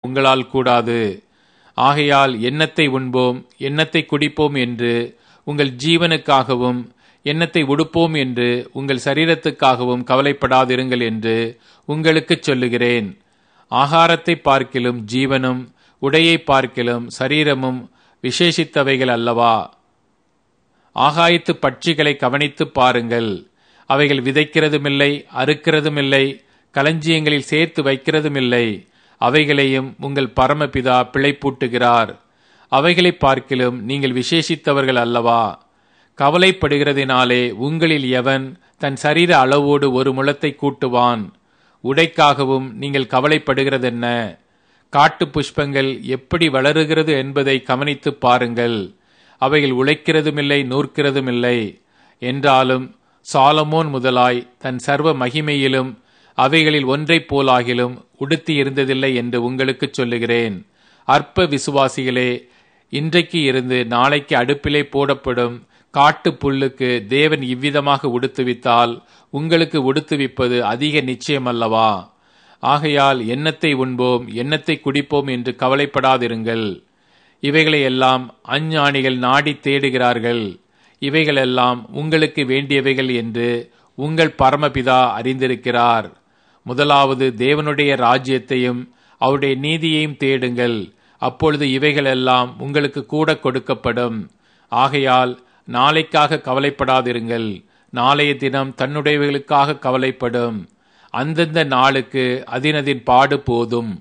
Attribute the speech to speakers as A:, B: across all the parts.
A: உங்களால் கூடாது ஆகையால் எண்ணத்தை உண்போம் எண்ணத்தை குடிப்போம் என்று உங்கள் ஜீவனுக்காகவும் எண்ணத்தை உடுப்போம் என்று உங்கள் சரீரத்துக்காகவும் கவலைப்படாதிருங்கள் என்று உங்களுக்கு சொல்லுகிறேன் ஆகாரத்தை பார்க்கிலும் ஜீவனும் உடையை பார்க்கிலும் சரீரமும் விசேஷித்தவைகள் அல்லவா ஆகாயத்து பட்சிகளை கவனித்து பாருங்கள் அவைகள் விதைக்கிறதுமில்லை அறுக்கிறதுமில்லை களஞ்சியங்களில் சேர்த்து வைக்கிறதுமில்லை அவைகளையும் உங்கள் பரமபிதா பிழைப்பூட்டுகிறார் அவைகளை பார்க்கிலும் நீங்கள் விசேஷித்தவர்கள் அல்லவா கவலைப்படுகிறதினாலே உங்களில் எவன் தன் சரீர அளவோடு ஒரு முளத்தை கூட்டுவான் உடைக்காகவும் நீங்கள் கவலைப்படுகிறதென்ன காட்டு புஷ்பங்கள் எப்படி வளருகிறது என்பதை கவனித்து பாருங்கள் அவைகள் உழைக்கிறதுமில்லை நூற்கிறதுமில்லை என்றாலும் சாலமோன் முதலாய் தன் சர்வ மகிமையிலும் அவைகளில் ஒன்றைப் போலாகிலும் உடுத்தி இருந்ததில்லை என்று உங்களுக்கு சொல்லுகிறேன் அற்ப விசுவாசிகளே இன்றைக்கு இருந்து நாளைக்கு அடுப்பிலே போடப்படும் காட்டு புல்லுக்கு தேவன் இவ்விதமாக உடுத்துவித்தால் உங்களுக்கு உடுத்துவிப்பது அதிக நிச்சயமல்லவா ஆகையால் எண்ணத்தை உண்போம் எண்ணத்தை குடிப்போம் என்று கவலைப்படாதிருங்கள் இவைகளை எல்லாம் அஞ்ஞானிகள் நாடி தேடுகிறார்கள் இவைகளெல்லாம் உங்களுக்கு வேண்டியவைகள் என்று உங்கள் பரமபிதா அறிந்திருக்கிறார் முதலாவது தேவனுடைய ராஜ்யத்தையும் அவருடைய நீதியையும் தேடுங்கள் அப்பொழுது இவைகளெல்லாம் உங்களுக்கு கூட கொடுக்கப்படும் ஆகையால் நாளைக்காக கவலைப்படாதிருங்கள் நாளைய தினம் தன்னுடையவைகளுக்காக கவலைப்படும் அந்தந்த நாளுக்கு அதினதின் பாடு போதும்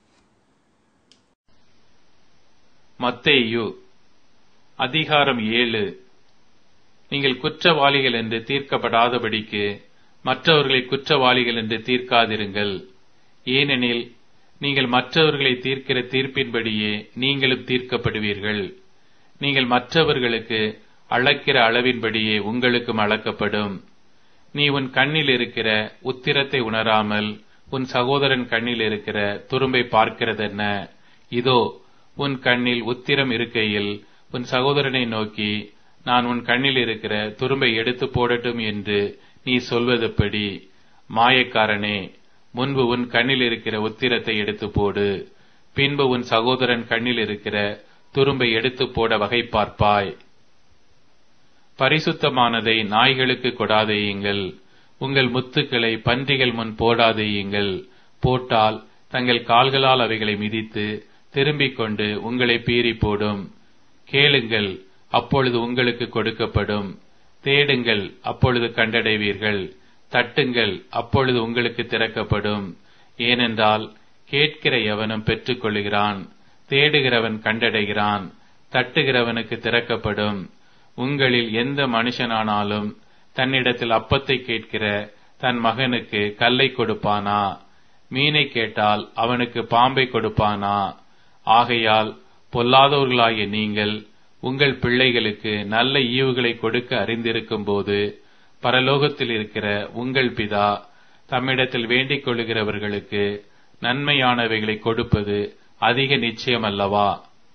B: மத்தேயு அதிகாரம் ஏழு நீங்கள் குற்றவாளிகள் என்று தீர்க்கப்படாதபடிக்கு மற்றவர்களை குற்றவாளிகள் என்று தீர்க்காதிருங்கள் ஏனெனில் நீங்கள் மற்றவர்களை தீர்க்கிற தீர்ப்பின்படியே நீங்களும் தீர்க்கப்படுவீர்கள் நீங்கள் மற்றவர்களுக்கு அளக்கிற அளவின்படியே உங்களுக்கும் அளக்கப்படும் நீ உன் கண்ணில் இருக்கிற உத்திரத்தை உணராமல் உன் சகோதரன் கண்ணில் இருக்கிற துரும்பை பார்க்கிறதென்ன இதோ உன் கண்ணில் உத்திரம் இருக்கையில் உன் சகோதரனை நோக்கி நான் உன் கண்ணில் இருக்கிற துரும்பை எடுத்து போடட்டும் என்று நீ சொல்வதுப்படி மாயக்காரனே முன்பு உன் கண்ணில் இருக்கிற உத்திரத்தை எடுத்து போடு பின்பு உன் சகோதரன் கண்ணில் இருக்கிற துரும்பை எடுத்து போட வகை பார்ப்பாய் பரிசுத்தமானதை நாய்களுக்கு கொடாதேயுங்கள் உங்கள் முத்துக்களை பன்றிகள் முன் போடாதேயுங்கள் போட்டால் தங்கள் கால்களால் அவைகளை மிதித்து திரும்பிக் கொண்டு உங்களை பீறி போடும் கேளுங்கள் அப்பொழுது உங்களுக்கு கொடுக்கப்படும் தேடுங்கள் அப்பொழுது கண்டடைவீர்கள் தட்டுங்கள் அப்பொழுது உங்களுக்கு திறக்கப்படும் ஏனென்றால் கேட்கிற எவனும் பெற்றுக்கொள்கிறான் தேடுகிறவன் கண்டடைகிறான் தட்டுகிறவனுக்கு திறக்கப்படும் உங்களில் எந்த மனுஷனானாலும் தன்னிடத்தில் அப்பத்தை கேட்கிற தன் மகனுக்கு கல்லை கொடுப்பானா மீனை கேட்டால் அவனுக்கு பாம்பை கொடுப்பானா ஆகையால் பொல்லாதவர்களாகிய நீங்கள் உங்கள் பிள்ளைகளுக்கு நல்ல ஈவுகளை கொடுக்க அறிந்திருக்கும் போது பரலோகத்தில் இருக்கிற உங்கள் பிதா தம்மிடத்தில் வேண்டிக் கொள்ளுகிறவர்களுக்கு நன்மையானவைகளை கொடுப்பது அதிக நிச்சயமல்லவா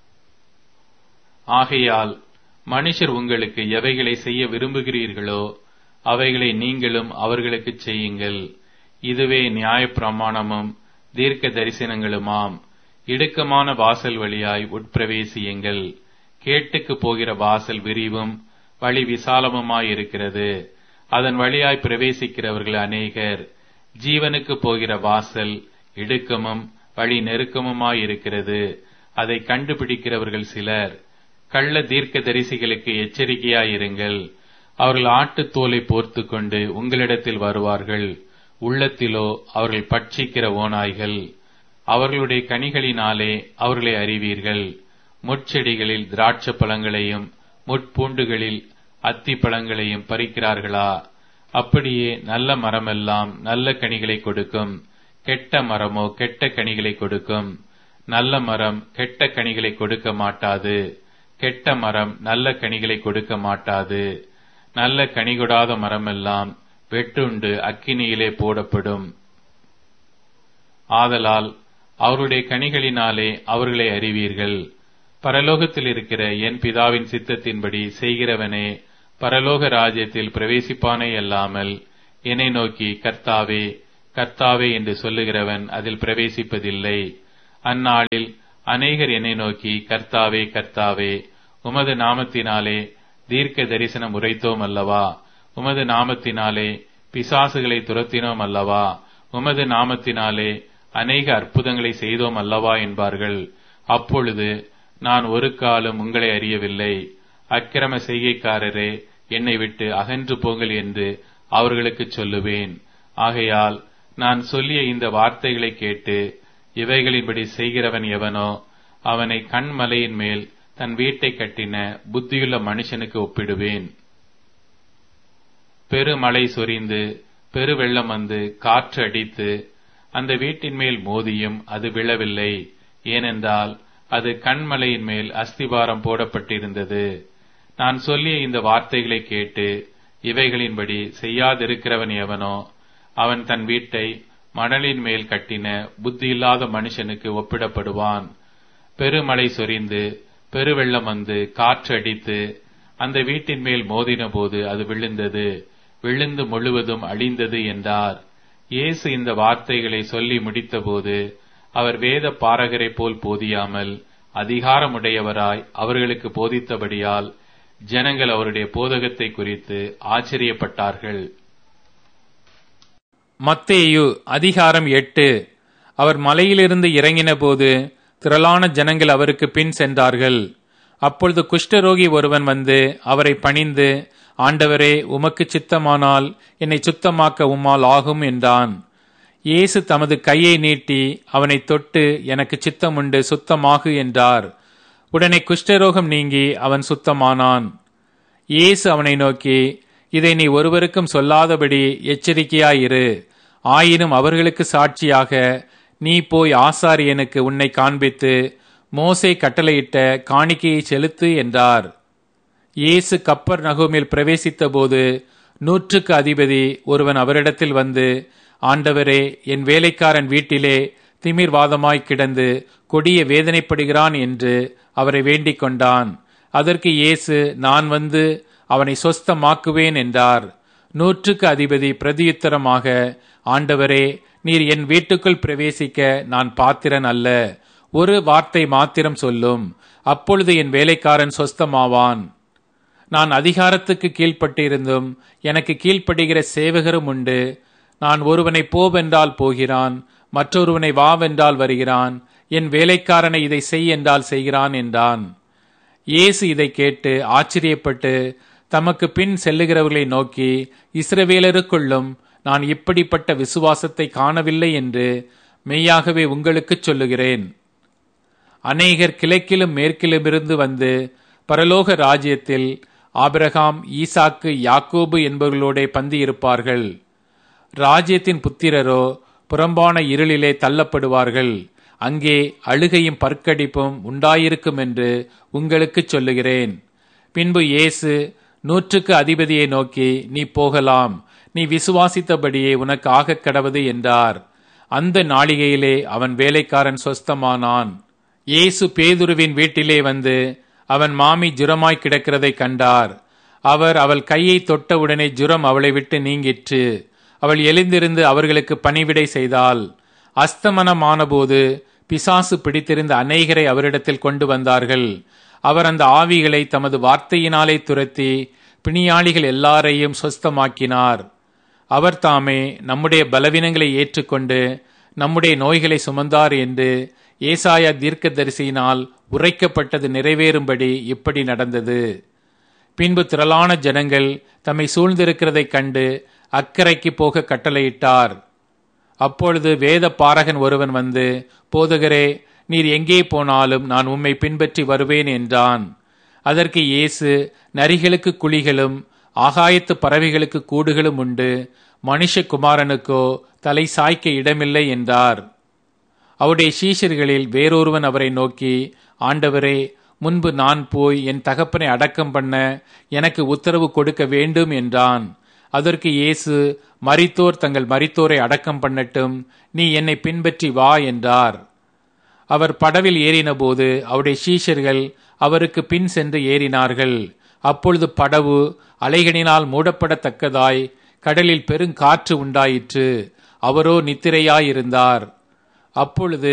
B: ஆகையால் மனுஷர் உங்களுக்கு எவைகளை செய்ய விரும்புகிறீர்களோ அவைகளை நீங்களும் அவர்களுக்கு செய்யுங்கள் இதுவே நியாயப்பிரமாணமும் தீர்க்க தரிசனங்களுமாம் இடுக்கமான வாசல் வழியாய் உட்பிரவேசியுங்கள் கேட்டுக்கு போகிற வாசல் விரிவும் வழி விசாலமுமாயிருக்கிறது அதன் வழியாய் பிரவேசிக்கிறவர்கள் அநேகர் ஜீவனுக்கு போகிற வாசல் இடுக்கமும் வழி நெருக்கமுமாயிருக்கிறது அதை கண்டுபிடிக்கிறவர்கள் சிலர் கள்ள தீர்க்க தரிசிகளுக்கு எச்சரிக்கையாயிருங்கள் அவர்கள் ஆட்டுத் தோலை போர்த்து கொண்டு உங்களிடத்தில் வருவார்கள் உள்ளத்திலோ அவர்கள் பட்சிக்கிற ஓநாய்கள் அவர்களுடைய கனிகளினாலே அவர்களை அறிவீர்கள் முட்செடிகளில் திராட்சை பழங்களையும் முட்பூண்டுகளில் அத்தி பழங்களையும் பறிக்கிறார்களா அப்படியே நல்ல மரமெல்லாம் நல்ல கனிகளை கொடுக்கும் கெட்ட மரமோ கெட்ட கனிகளை கொடுக்கும் நல்ல மரம் கெட்ட கனிகளை கொடுக்க மாட்டாது கெட்ட மரம் நல்ல கனிகளை கொடுக்க மாட்டாது நல்ல கனி கொடாத மரமெல்லாம் வெட்டுண்டு அக்கினியிலே போடப்படும் ஆதலால் அவருடைய கனிகளினாலே அவர்களை அறிவீர்கள் பரலோகத்தில் இருக்கிற என் பிதாவின் சித்தத்தின்படி செய்கிறவனே பரலோக ராஜ்யத்தில் பிரவேசிப்பானே அல்லாமல் என்னை நோக்கி கர்த்தாவே கர்த்தாவே என்று சொல்லுகிறவன் அதில் பிரவேசிப்பதில்லை அந்நாளில் அநேகர் என்னை நோக்கி கர்த்தாவே கர்த்தாவே உமது நாமத்தினாலே தீர்க்க தரிசனம் உரைத்தோம் அல்லவா உமது நாமத்தினாலே பிசாசுகளை துரத்தினோம் அல்லவா உமது நாமத்தினாலே அநேக அற்புதங்களை செய்தோம் அல்லவா என்பார்கள் அப்பொழுது நான் ஒரு காலம் உங்களை அறியவில்லை அக்கிரம செய்கைக்காரரே என்னை விட்டு அகன்று போங்கள் என்று அவர்களுக்கு சொல்லுவேன் ஆகையால் நான் சொல்லிய இந்த வார்த்தைகளை கேட்டு இவைகளின்படி செய்கிறவன் எவனோ அவனை கண்மலையின் மேல் தன் வீட்டை கட்டின புத்தியுள்ள மனுஷனுக்கு ஒப்பிடுவேன் பெருமழை சொரிந்து பெருவெள்ளம் வந்து காற்று அடித்து அந்த வீட்டின் மேல் மோதியும் அது விழவில்லை ஏனென்றால் அது கண்மலையின் மேல் அஸ்திபாரம் போடப்பட்டிருந்தது நான் சொல்லிய இந்த வார்த்தைகளை கேட்டு இவைகளின்படி செய்யாதிருக்கிறவன் எவனோ அவன் தன் வீட்டை மணலின் மேல் கட்டின புத்தியில்லாத மனுஷனுக்கு ஒப்பிடப்படுவான் பெருமழை சொரிந்து பெருவெள்ளம் வந்து காற்று அடித்து அந்த வீட்டின் மேல் மோதின போது அது விழுந்தது விழுந்து முழுவதும் அழிந்தது என்றார் இயேசு இந்த வார்த்தைகளை சொல்லி முடித்தபோது அவர் வேத பாரகரை போல் போதியாமல் அதிகாரமுடையவராய் அவர்களுக்கு போதித்தபடியால் ஜனங்கள் அவருடைய போதகத்தை குறித்து ஆச்சரியப்பட்டார்கள்
A: மத்தேயு அதிகாரம் எட்டு அவர் மலையிலிருந்து இறங்கினபோது திரளான ஜனங்கள் அவருக்கு பின் சென்றார்கள் அப்பொழுது குஷ்டரோகி ஒருவன் வந்து அவரை பணிந்து ஆண்டவரே உமக்கு சித்தமானால் என்னை சுத்தமாக்க உம்மால் ஆகும் என்றான் இயேசு தமது கையை நீட்டி அவனை தொட்டு எனக்கு சித்தமுண்டு சுத்தமாகு என்றார் உடனே குஷ்டரோகம் நீங்கி அவன் சுத்தமானான் இயேசு அவனை நோக்கி இதை நீ ஒருவருக்கும் சொல்லாதபடி எச்சரிக்கையாயிரு ஆயினும் அவர்களுக்கு சாட்சியாக நீ போய் ஆசாரியனுக்கு உன்னை காண்பித்து மோசே கட்டளையிட்ட காணிக்கையை செலுத்து என்றார் இயேசு கப்பர் நகோமில் பிரவேசித்த போது நூற்றுக்கு அதிபதி ஒருவன் அவரிடத்தில் வந்து ஆண்டவரே என் வேலைக்காரன் வீட்டிலே திமிர்வாதமாய் கிடந்து கொடிய வேதனைப்படுகிறான் என்று அவரை வேண்டிக் கொண்டான் அதற்கு இயேசு நான் வந்து அவனை சொஸ்தமாக்குவேன் என்றார் நூற்றுக்கு அதிபதி பிரதியுத்தரமாக ஆண்டவரே நீர் என் வீட்டுக்குள் பிரவேசிக்க நான் பாத்திரன் அல்ல ஒரு வார்த்தை மாத்திரம் சொல்லும் அப்பொழுது என் வேலைக்காரன் சொஸ்தமாவான் நான் அதிகாரத்துக்கு கீழ்ப்பட்டிருந்தும் எனக்கு கீழ்ப்படுகிற சேவகரும் உண்டு நான் ஒருவனை போவென்றால் போகிறான் மற்றொருவனை வாவென்றால் வருகிறான் என் வேலைக்காரனை இதை செய் என்றால் செய்கிறான் என்றான் இயேசு இதை கேட்டு ஆச்சரியப்பட்டு தமக்கு பின் செல்லுகிறவர்களை நோக்கி இஸ்ரவேலருக்குள்ளும் நான் இப்படிப்பட்ட விசுவாசத்தை காணவில்லை என்று மெய்யாகவே உங்களுக்குச் சொல்லுகிறேன் அநேகர் கிழக்கிலும் மேற்கிலுமிருந்து வந்து பரலோக ராஜ்யத்தில் ஆபிரகாம் ஈசாக்கு யாக்கோபு என்பவர்களோட பந்தி இருப்பார்கள் ராஜ்யத்தின் புத்திரரோ புறம்பான இருளிலே தள்ளப்படுவார்கள் அங்கே அழுகையும் பற்கடிப்பும் உண்டாயிருக்கும் என்று உங்களுக்குச் சொல்லுகிறேன் பின்பு இயேசு நூற்றுக்கு அதிபதியை நோக்கி நீ போகலாம் நீ விசுவாசித்தபடியே உனக்கு ஆகக் கடவது என்றார் அந்த நாளிகையிலே அவன் வேலைக்காரன் சொஸ்தமானான் இயேசு பேதுருவின் வீட்டிலே வந்து அவன் மாமி ஜுரமாய் கிடக்கிறதை கண்டார் அவர் அவள் கையை தொட்டவுடனே ஜுரம் அவளை விட்டு நீங்கிற்று அவள் எழுந்திருந்து அவர்களுக்கு பணிவிடை செய்தாள் அஸ்தமனமானபோது பிசாசு பிடித்திருந்த அநேகரை அவரிடத்தில் கொண்டு வந்தார்கள் அவர் அந்த ஆவிகளை தமது வார்த்தையினாலே துரத்தி பிணியாளிகள் எல்லாரையும் சொஸ்தமாக்கினார் அவர் தாமே நம்முடைய பலவீனங்களை ஏற்றுக்கொண்டு நம்முடைய நோய்களை சுமந்தார் என்று ஏசாயா தீர்க்கதரிசியினால் உரைக்கப்பட்டது நிறைவேறும்படி இப்படி நடந்தது பின்பு திரளான ஜனங்கள் தம்மை சூழ்ந்திருக்கிறதைக் கண்டு அக்கறைக்கு போக கட்டளையிட்டார் அப்பொழுது வேத பாரகன் ஒருவன் வந்து போதகரே நீர் எங்கே போனாலும் நான் உம்மை பின்பற்றி வருவேன் என்றான் அதற்கு இயேசு நரிகளுக்கு குழிகளும் ஆகாயத்து பறவைகளுக்கு கூடுகளும் உண்டு மனுஷகுமாரனுக்கோ தலை சாய்க்க இடமில்லை என்றார் அவருடைய சீஷர்களில் வேறொருவன் அவரை நோக்கி ஆண்டவரே முன்பு நான் போய் என் தகப்பனை அடக்கம் பண்ண எனக்கு உத்தரவு கொடுக்க வேண்டும் என்றான் அதற்கு இயேசு மரித்தோர் தங்கள் மரித்தோரை அடக்கம் பண்ணட்டும் நீ என்னை பின்பற்றி வா என்றார் அவர் படவில் ஏறினபோது அவருடைய சீஷர்கள் அவருக்கு பின் சென்று ஏறினார்கள் அப்பொழுது படவு அலைகளினால் மூடப்படத்தக்கதாய் கடலில் பெருங்காற்று உண்டாயிற்று அவரோ நித்திரையாயிருந்தார் அப்பொழுது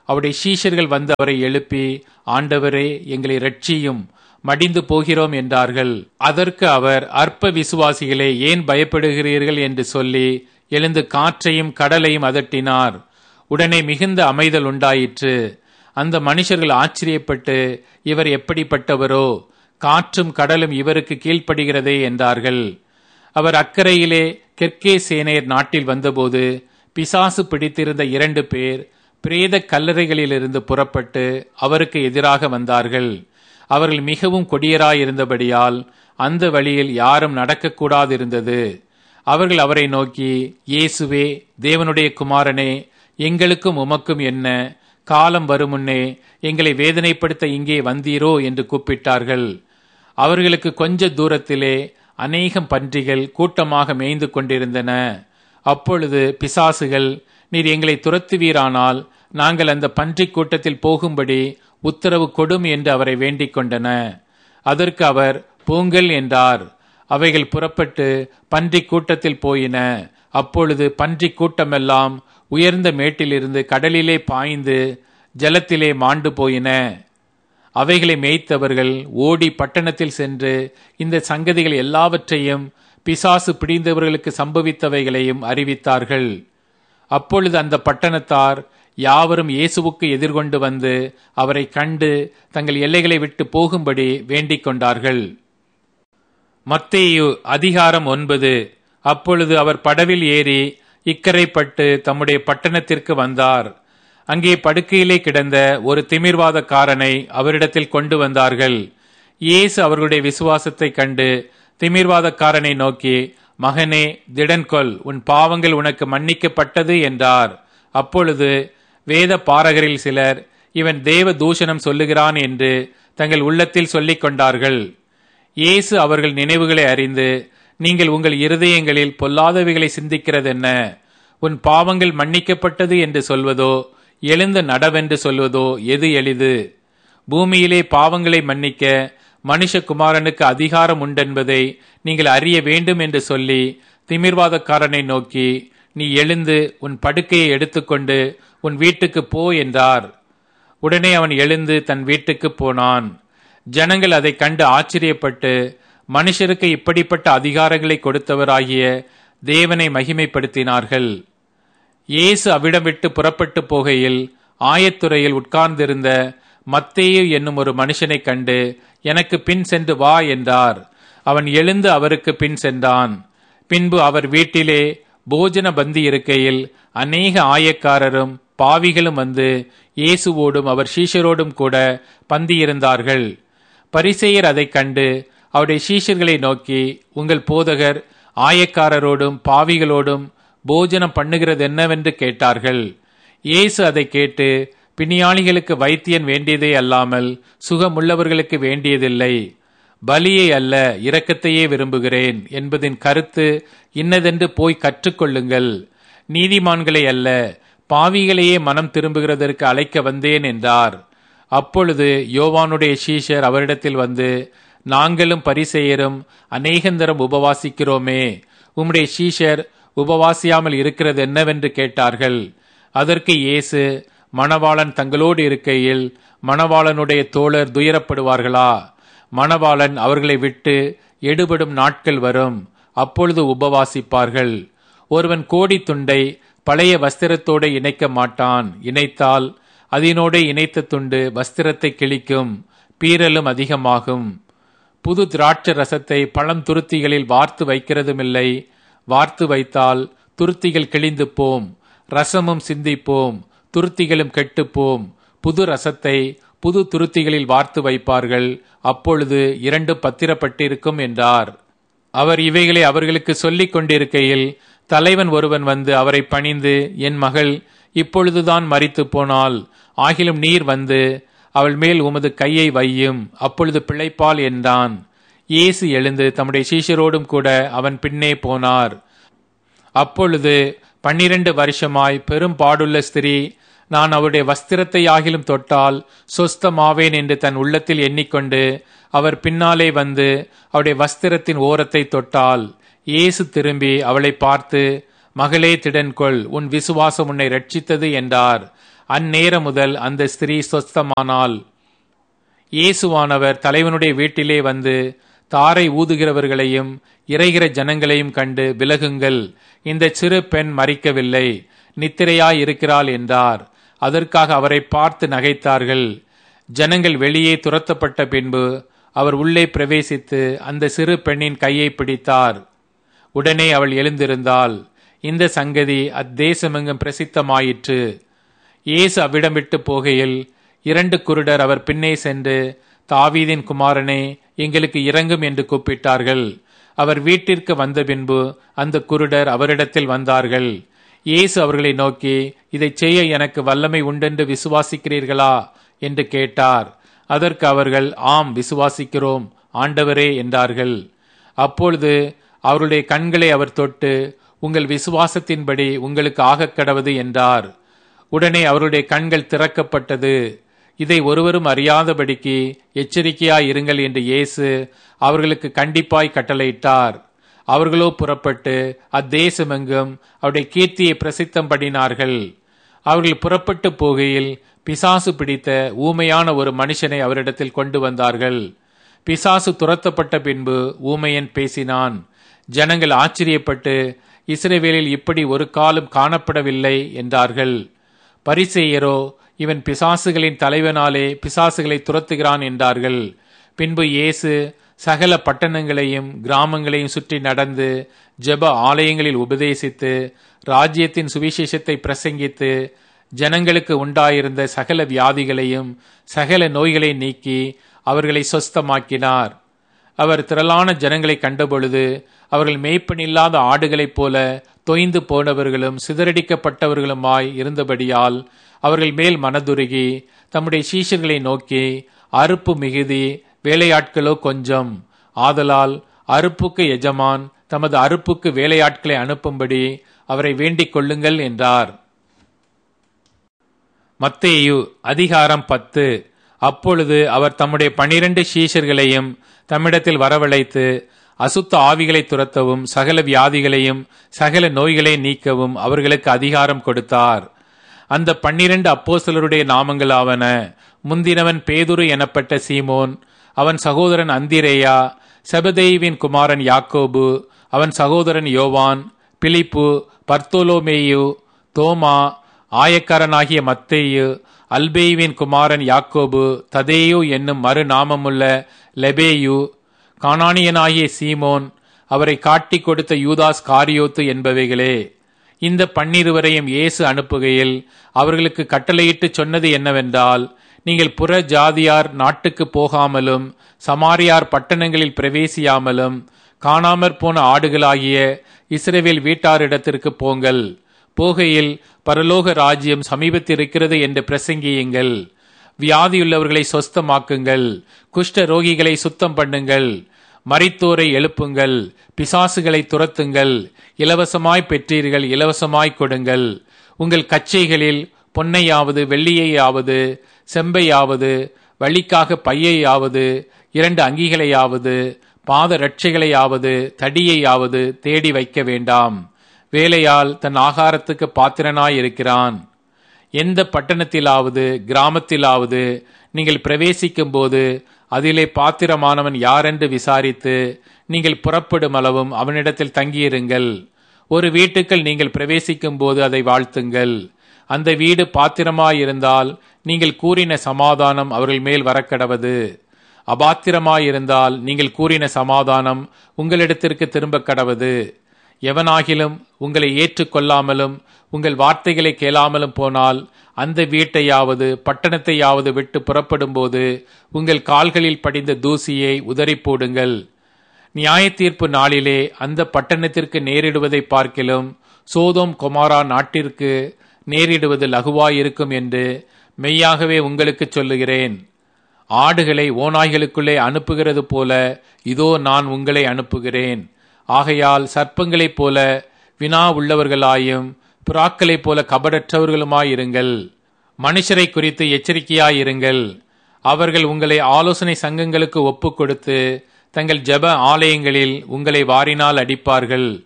A: அவருடைய சீஷர்கள் வந்து அவரை எழுப்பி ஆண்டவரே எங்களை ரட்சியும் மடிந்து போகிறோம் என்றார்கள் அதற்கு அவர் அற்ப விசுவாசிகளே ஏன் பயப்படுகிறீர்கள் என்று சொல்லி எழுந்து காற்றையும் கடலையும் அதட்டினார் உடனே மிகுந்த அமைதல் உண்டாயிற்று அந்த மனுஷர்கள் ஆச்சரியப்பட்டு இவர் எப்படிப்பட்டவரோ காற்றும் கடலும் இவருக்கு கீழ்ப்படுகிறதே என்றார்கள் அவர் அக்கறையிலே கெர்கே சேனையர் நாட்டில் வந்தபோது பிசாசு பிடித்திருந்த இரண்டு பேர் பிரேத கல்லறைகளிலிருந்து புறப்பட்டு அவருக்கு எதிராக வந்தார்கள் அவர்கள் மிகவும் கொடியராயிருந்தபடியால் அந்த வழியில் யாரும் நடக்கக்கூடாதிருந்தது அவர்கள் அவரை நோக்கி இயேசுவே தேவனுடைய குமாரனே எங்களுக்கும் உமக்கும் என்ன காலம் வருமுன்னே எங்களை வேதனைப்படுத்த இங்கே வந்தீரோ என்று கூப்பிட்டார்கள் அவர்களுக்கு கொஞ்ச தூரத்திலே அநேகம் பன்றிகள் கூட்டமாக மேய்ந்து கொண்டிருந்தன அப்பொழுது பிசாசுகள் நீர் எங்களை துரத்துவீரானால் நாங்கள் அந்த பன்றிக் கூட்டத்தில் போகும்படி உத்தரவு கொடும் என்று அவரை வேண்டிக் கொண்டன அதற்கு அவர் பூங்கல் என்றார் அவைகள் புறப்பட்டு பன்றிக் கூட்டத்தில் போயின அப்பொழுது பன்றிக் கூட்டமெல்லாம் உயர்ந்த மேட்டிலிருந்து கடலிலே பாய்ந்து ஜலத்திலே மாண்டு போயின அவைகளை மேய்த்தவர்கள் ஓடி பட்டணத்தில் சென்று இந்த சங்கதிகள் எல்லாவற்றையும் பிசாசு பிடிந்தவர்களுக்கு சம்பவித்தவைகளையும் அறிவித்தார்கள் அப்பொழுது அந்த பட்டணத்தார் யாவரும் இயேசுவுக்கு எதிர்கொண்டு வந்து அவரை கண்டு தங்கள் எல்லைகளை விட்டு போகும்படி வேண்டிக் கொண்டார்கள் மத்தேயு அதிகாரம் ஒன்பது அப்பொழுது அவர் படவில் ஏறி இக்கரைப்பட்டு தம்முடைய பட்டணத்திற்கு வந்தார் அங்கே படுக்கையிலே கிடந்த ஒரு திமிர்வாதக்காரனை அவரிடத்தில் கொண்டு வந்தார்கள் இயேசு அவர்களுடைய விசுவாசத்தை கண்டு திமிர்வாதக்காரனை நோக்கி மகனே திடன்கொள் உன் பாவங்கள் உனக்கு மன்னிக்கப்பட்டது என்றார் அப்பொழுது வேத பாரகரில் சிலர் இவன் தேவ தூஷணம் சொல்லுகிறான் என்று தங்கள் உள்ளத்தில் சொல்லிக் கொண்டார்கள் இயேசு அவர்கள் நினைவுகளை அறிந்து நீங்கள் உங்கள் இருதயங்களில் பொல்லாதவைகளை சிந்திக்கிறதென்ன உன் பாவங்கள் மன்னிக்கப்பட்டது என்று சொல்வதோ எழுந்த நடவென்று சொல்வதோ எது எளிது பூமியிலே பாவங்களை மன்னிக்க மனுஷகுமாரனுக்கு அதிகாரம் உண்டென்பதை நீங்கள் அறிய வேண்டும் என்று சொல்லி திமிர்வாதக்காரனை நோக்கி நீ எழுந்து உன் படுக்கையை எடுத்துக்கொண்டு உன் வீட்டுக்கு போ என்றார் உடனே அவன் எழுந்து தன் வீட்டுக்கு போனான் ஜனங்கள் அதை கண்டு ஆச்சரியப்பட்டு மனுஷருக்கு இப்படிப்பட்ட அதிகாரங்களை கொடுத்தவராகிய தேவனை மகிமைப்படுத்தினார்கள் இயேசு அவ்விடம் விட்டு புறப்பட்டு போகையில் ஆயத்துறையில் உட்கார்ந்திருந்த மத்தேயு என்னும் ஒரு மனுஷனைக் கண்டு எனக்கு பின் சென்று வா என்றார் அவன் எழுந்து அவருக்கு பின் சென்றான் பின்பு அவர் வீட்டிலே போஜன பந்தி இருக்கையில் அநேக ஆயக்காரரும் பாவிகளும் வந்து இயேசுவோடும் அவர் சீஷரோடும் கூட பந்தியிருந்தார்கள் பரிசெயர் அதைக் கண்டு அவருடைய சீஷர்களை நோக்கி உங்கள் போதகர் ஆயக்காரரோடும் பாவிகளோடும் போஜனம் பண்ணுகிறது என்னவென்று கேட்டார்கள் இயேசு அதை கேட்டு பிணியாளிகளுக்கு வைத்தியன் வேண்டியதே அல்லாமல் சுகமுள்ளவர்களுக்கு வேண்டியதில்லை பலியை அல்ல இரக்கத்தையே விரும்புகிறேன் என்பதின் கருத்து இன்னதென்று போய் கற்றுக்கொள்ளுங்கள் நீதிமான்களை அல்ல பாவிகளையே மனம் திரும்புகிறதற்கு அழைக்க வந்தேன் என்றார் அப்பொழுது யோவானுடைய சீஷர் அவரிடத்தில் வந்து நாங்களும் பரிசெயரும் அநேகந்தரம் உபவாசிக்கிறோமே உம்முடைய சீஷர் உபவாசியாமல் இருக்கிறது என்னவென்று கேட்டார்கள் அதற்கு இயேசு மணவாளன் தங்களோடு இருக்கையில் மணவாளனுடைய தோழர் துயரப்படுவார்களா மணவாளன் அவர்களை விட்டு எடுபடும் நாட்கள் வரும் அப்பொழுது உபவாசிப்பார்கள் ஒருவன் கோடி துண்டை பழைய வஸ்திரத்தோடு இணைக்க மாட்டான் இணைத்தால் அதனோடு இணைத்த துண்டு வஸ்திரத்தை கிழிக்கும் பீரலும் அதிகமாகும் புது திராட்ச ரசத்தை பழம் துருத்திகளில் வார்த்து வைக்கிறதுமில்லை வார்த்து வைத்தால் துருத்திகள் கிழிந்து போம் ரசமும் சிந்திப்போம் துருத்திகளும் கெட்டுப்போம் புது ரசத்தை புது துருத்திகளில் வார்த்து வைப்பார்கள் அப்பொழுது இரண்டு பத்திரப்பட்டிருக்கும் என்றார் அவர் இவைகளை அவர்களுக்கு சொல்லிக் கொண்டிருக்கையில் தலைவன் ஒருவன் வந்து அவரை பணிந்து என் மகள் இப்பொழுதுதான் மறித்து போனால் ஆகிலும் நீர் வந்து அவள் மேல் உமது கையை வையும் அப்பொழுது பிழைப்பாள் என்றான் இயேசு எழுந்து தம்முடைய சீஷரோடும் கூட அவன் பின்னே போனார் அப்பொழுது பன்னிரண்டு வருஷமாய் பெரும் பாடுள்ள ஸ்திரீ நான் அவருடைய வஸ்திரத்தை ஆகிலும் தொட்டால் சொஸ்தமாவேன் என்று தன் உள்ளத்தில் எண்ணிக்கொண்டு அவர் பின்னாலே வந்து அவருடைய வஸ்திரத்தின் ஓரத்தை தொட்டால் இயேசு திரும்பி அவளை பார்த்து மகளே திடன்கொள் உன் விசுவாசம் உன்னை ரட்சித்தது என்றார் அந்நேரம் முதல் அந்த ஸ்திரீ சொஸ்தமானாள் இயேசுவானவர் தலைவனுடைய வீட்டிலே வந்து தாரை ஊதுகிறவர்களையும் இறைகிற ஜனங்களையும் கண்டு விலகுங்கள் இந்த சிறு பெண் மறிக்கவில்லை நித்திரையாய் இருக்கிறாள் என்றார் அதற்காக அவரை பார்த்து நகைத்தார்கள் ஜனங்கள் வெளியே துரத்தப்பட்ட பின்பு அவர் உள்ளே பிரவேசித்து அந்த சிறு பெண்ணின் கையை பிடித்தார் உடனே அவள் எழுந்திருந்தாள் இந்த சங்கதி அத்தேசமெங்கும் பிரசித்தமாயிற்று இயேசு அவ்விடம் விட்டு போகையில் இரண்டு குருடர் அவர் பின்னே சென்று தாவீதின் குமாரனே எங்களுக்கு இறங்கும் என்று கூப்பிட்டார்கள் அவர் வீட்டிற்கு வந்த பின்பு அந்த குருடர் அவரிடத்தில் வந்தார்கள் இயேசு அவர்களை நோக்கி இதை செய்ய எனக்கு வல்லமை உண்டென்று விசுவாசிக்கிறீர்களா என்று கேட்டார் அதற்கு அவர்கள் ஆம் விசுவாசிக்கிறோம் ஆண்டவரே என்றார்கள் அப்பொழுது அவருடைய கண்களை அவர் தொட்டு உங்கள் விசுவாசத்தின்படி உங்களுக்கு ஆகக் கடவது என்றார் உடனே அவருடைய கண்கள் திறக்கப்பட்டது இதை ஒருவரும் அறியாதபடிக்கு எச்சரிக்கையாய் இருங்கள் என்று இயேசு அவர்களுக்கு கண்டிப்பாய் கட்டளையிட்டார் அவர்களோ புறப்பட்டு அத்தேசமெங்கும் அவருடைய கீர்த்தியை பிரசித்தம் பண்ணினார்கள் அவர்கள் புறப்பட்டு போகையில் பிசாசு பிடித்த ஊமையான ஒரு மனுஷனை அவரிடத்தில் கொண்டு வந்தார்கள் பிசாசு துரத்தப்பட்ட பின்பு ஊமையன் பேசினான் ஜனங்கள் ஆச்சரியப்பட்டு இஸ்ரேவேலில் இப்படி ஒரு காலம் காணப்படவில்லை என்றார்கள் பரிசெயரோ இவன் பிசாசுகளின் தலைவனாலே பிசாசுகளை துரத்துகிறான் என்றார்கள் பின்பு இயேசு சகல பட்டணங்களையும் கிராமங்களையும் சுற்றி நடந்து ஜெப ஆலயங்களில் உபதேசித்து ராஜ்யத்தின் சுவிசேஷத்தை பிரசங்கித்து ஜனங்களுக்கு உண்டாயிருந்த சகல வியாதிகளையும் சகல நோய்களை நீக்கி அவர்களை சொஸ்தமாக்கினார் அவர் திரளான ஜனங்களை கண்டபொழுது அவர்கள் மேய்ப்பனில்லாத ஆடுகளைப் போல தொய்ந்து போனவர்களும் சிதறடிக்கப்பட்டவர்களுமாய் இருந்தபடியால் அவர்கள் மேல் மனதுருகி தம்முடைய சீஷர்களை நோக்கி அறுப்பு மிகுதி வேலையாட்களோ கொஞ்சம் ஆதலால் அறுப்புக்கு எஜமான் தமது அறுப்புக்கு வேலையாட்களை அனுப்பும்படி அவரை வேண்டிக் கொள்ளுங்கள் என்றார் மத்தேயு அதிகாரம் பத்து அப்பொழுது அவர் தம்முடைய பனிரெண்டு சீஷர்களையும் தம்மிடத்தில் வரவழைத்து அசுத்த ஆவிகளை துரத்தவும் சகல வியாதிகளையும் சகல நோய்களை நீக்கவும் அவர்களுக்கு அதிகாரம் கொடுத்தார் அந்த பன்னிரண்டு அப்போஸ்தலருடைய நாமங்களாவன முந்தினவன் பேதுரு எனப்பட்ட சீமோன் அவன் சகோதரன் அந்திரேயா செபதேவின் குமாரன் யாக்கோபு அவன் சகோதரன் யோவான் பிலிப்பு பர்த்தோலோமேயு தோமா ஆயக்காரனாகிய மத்தேயு அல்பேயுவின் குமாரன் யாக்கோபு ததேயு என்னும் மறுநாமமுள்ள லெபேயு கானானியனாகிய சீமோன் அவரை காட்டிக் கொடுத்த யூதாஸ் காரியோத்து என்பவைகளே இந்த பன்னிருவரையும் இயேசு அனுப்புகையில் அவர்களுக்கு கட்டளையிட்டு சொன்னது என்னவென்றால் நீங்கள் புற ஜாதியார் நாட்டுக்கு போகாமலும் சமாரியார் பட்டணங்களில் பிரவேசியாமலும் காணாமற் போன ஆடுகளாகிய இஸ்ரேவேல் வீட்டாரிடத்திற்கு போங்கள் போகையில் பரலோக ராஜ்யம் சமீபத்திருக்கிறது என்று பிரசங்கியுங்கள் வியாதியுள்ளவர்களை சொஸ்தமாக்குங்கள் குஷ்ட ரோகிகளை சுத்தம் பண்ணுங்கள் மரித்தோரை எழுப்புங்கள் பிசாசுகளை துரத்துங்கள் இலவசமாய் பெற்றீர்கள் இலவசமாய் கொடுங்கள் உங்கள் கச்சைகளில் பொன்னையாவது வெள்ளியையாவது செம்பையாவது வழிக்காக பையையாவது இரண்டு அங்கிகளையாவது பாத ரட்சைகளையாவது தடியையாவது தேடி வைக்க வேண்டாம் வேலையால் தன் ஆகாரத்துக்கு பாத்திரனாயிருக்கிறான் எந்த பட்டணத்திலாவது கிராமத்திலாவது நீங்கள் பிரவேசிக்கும் போது அதிலே பாத்திரமானவன் யாரென்று விசாரித்து நீங்கள் புறப்படும் அளவும் அவனிடத்தில் தங்கியிருங்கள் ஒரு வீட்டுக்குள் நீங்கள் பிரவேசிக்கும் போது அதை வாழ்த்துங்கள் அந்த வீடு பாத்திரமாயிருந்தால் நீங்கள் கூறின சமாதானம் அவர்கள் மேல் வரக்கடவது அபாத்திரமாயிருந்தால் நீங்கள் கூறின சமாதானம் உங்களிடத்திற்கு திரும்ப கடவது எவனாகிலும் உங்களை ஏற்றுக்கொள்ளாமலும் உங்கள் வார்த்தைகளை கேளாமலும் போனால் அந்த வீட்டையாவது பட்டணத்தையாவது விட்டு புறப்படும்போது உங்கள் கால்களில் படிந்த தூசியை உதறி போடுங்கள் நியாய தீர்ப்பு நாளிலே அந்த பட்டணத்திற்கு நேரிடுவதை பார்க்கிலும் சோதோம் கொமாரா நாட்டிற்கு நேரிடுவது லகுவாயிருக்கும் என்று மெய்யாகவே உங்களுக்கு சொல்லுகிறேன் ஆடுகளை ஓநாய்களுக்குள்ளே அனுப்புகிறது போல இதோ நான் உங்களை அனுப்புகிறேன் ஆகையால் சர்ப்பங்களைப் போல வினா உள்ளவர்களாயும் புறாக்களைப் போல கபடற்றவர்களுமாயிருங்கள் மனுஷரை குறித்து எச்சரிக்கையாயிருங்கள் அவர்கள் உங்களை ஆலோசனை சங்கங்களுக்கு ஒப்புக் கொடுத்து தங்கள் ஜெப ஆலயங்களில் உங்களை வாரினால் அடிப்பார்கள்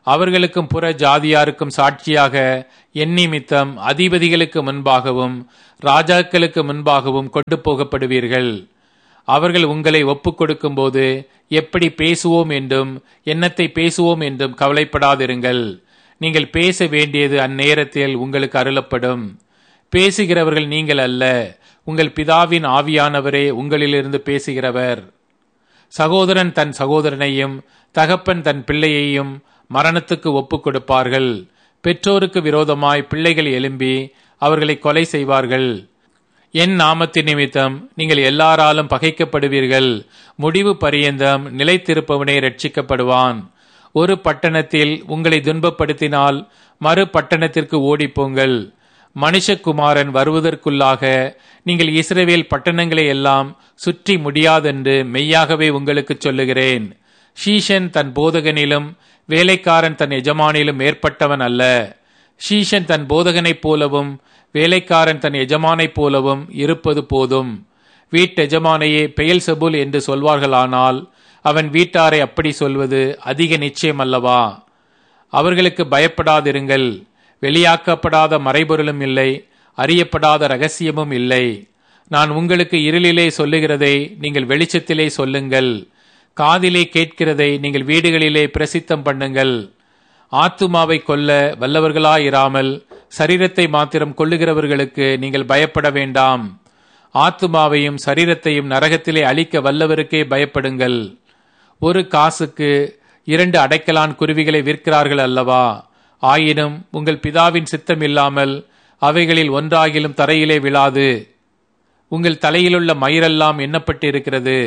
A: அவர்களுக்கும் புற ஜாதியாருக்கும் சாட்சியாக என் நிமித்தம் அதிபதிகளுக்கு முன்பாகவும் ராஜாக்களுக்கு முன்பாகவும் கொண்டு போகப்படுவீர்கள் அவர்கள் உங்களை ஒப்புக் கொடுக்கும்போது எப்படி பேசுவோம் என்றும் என்னத்தை பேசுவோம் என்றும் கவலைப்படாதிருங்கள் நீங்கள் பேச வேண்டியது அந்நேரத்தில் உங்களுக்கு அருளப்படும் பேசுகிறவர்கள் நீங்கள் அல்ல உங்கள் பிதாவின் ஆவியானவரே உங்களிலிருந்து பேசுகிறவர் சகோதரன் தன் சகோதரனையும் தகப்பன் தன் பிள்ளையையும் மரணத்துக்கு ஒப்புக் கொடுப்பார்கள் பெற்றோருக்கு விரோதமாய் பிள்ளைகள் எழும்பி அவர்களை கொலை செய்வார்கள் என் நாமத்தின் நிமித்தம் நீங்கள் எல்லாராலும் பகைக்கப்படுவீர்கள் முடிவு பரியந்தம் நிலைத்திருப்பவனே ரட்சிக்கப்படுவான் ஒரு பட்டணத்தில் உங்களை துன்பப்படுத்தினால் மறு பட்டணத்திற்கு ஓடிப்போங்கள் மனுஷகுமாரன் வருவதற்குள்ளாக நீங்கள் இஸ்ரவேல் பட்டணங்களை எல்லாம் சுற்றி முடியாதென்று மெய்யாகவே உங்களுக்கு சொல்லுகிறேன் ஷீஷன் தன் போதகனிலும் வேலைக்காரன் தன் எஜமானிலும் மேற்பட்டவன் அல்ல ஷீஷன் தன் போதகனைப் போலவும் வேலைக்காரன் தன் எஜமானைப் போலவும் இருப்பது போதும் வீட்டெஜமானையே பெயல் செபுல் என்று சொல்வார்களானால் அவன் வீட்டாரை அப்படி சொல்வது அதிக நிச்சயம் அல்லவா அவர்களுக்கு பயப்படாதிருங்கள் வெளியாக்கப்படாத மறைபொருளும் இல்லை அறியப்படாத ரகசியமும் இல்லை நான் உங்களுக்கு இருளிலே சொல்லுகிறதை நீங்கள் வெளிச்சத்திலே சொல்லுங்கள் காதிலே கேட்கிறதை நீங்கள் வீடுகளிலே பிரசித்தம் பண்ணுங்கள் ஆத்துமாவை கொல்ல வல்லவர்களாயிராமல் சரீரத்தை மாத்திரம் கொள்ளுகிறவர்களுக்கு நீங்கள் பயப்பட வேண்டாம் ஆத்துமாவையும் சரீரத்தையும் நரகத்திலே அழிக்க வல்லவருக்கே பயப்படுங்கள் ஒரு காசுக்கு இரண்டு அடைக்கலான் குருவிகளை விற்கிறார்கள் அல்லவா ஆயினும் உங்கள் பிதாவின் சித்தம் இல்லாமல் அவைகளில் ஒன்றாகிலும் தரையிலே விழாது உங்கள் தலையிலுள்ள மயிரெல்லாம் எண்ணப்பட்டு இருக்கிறது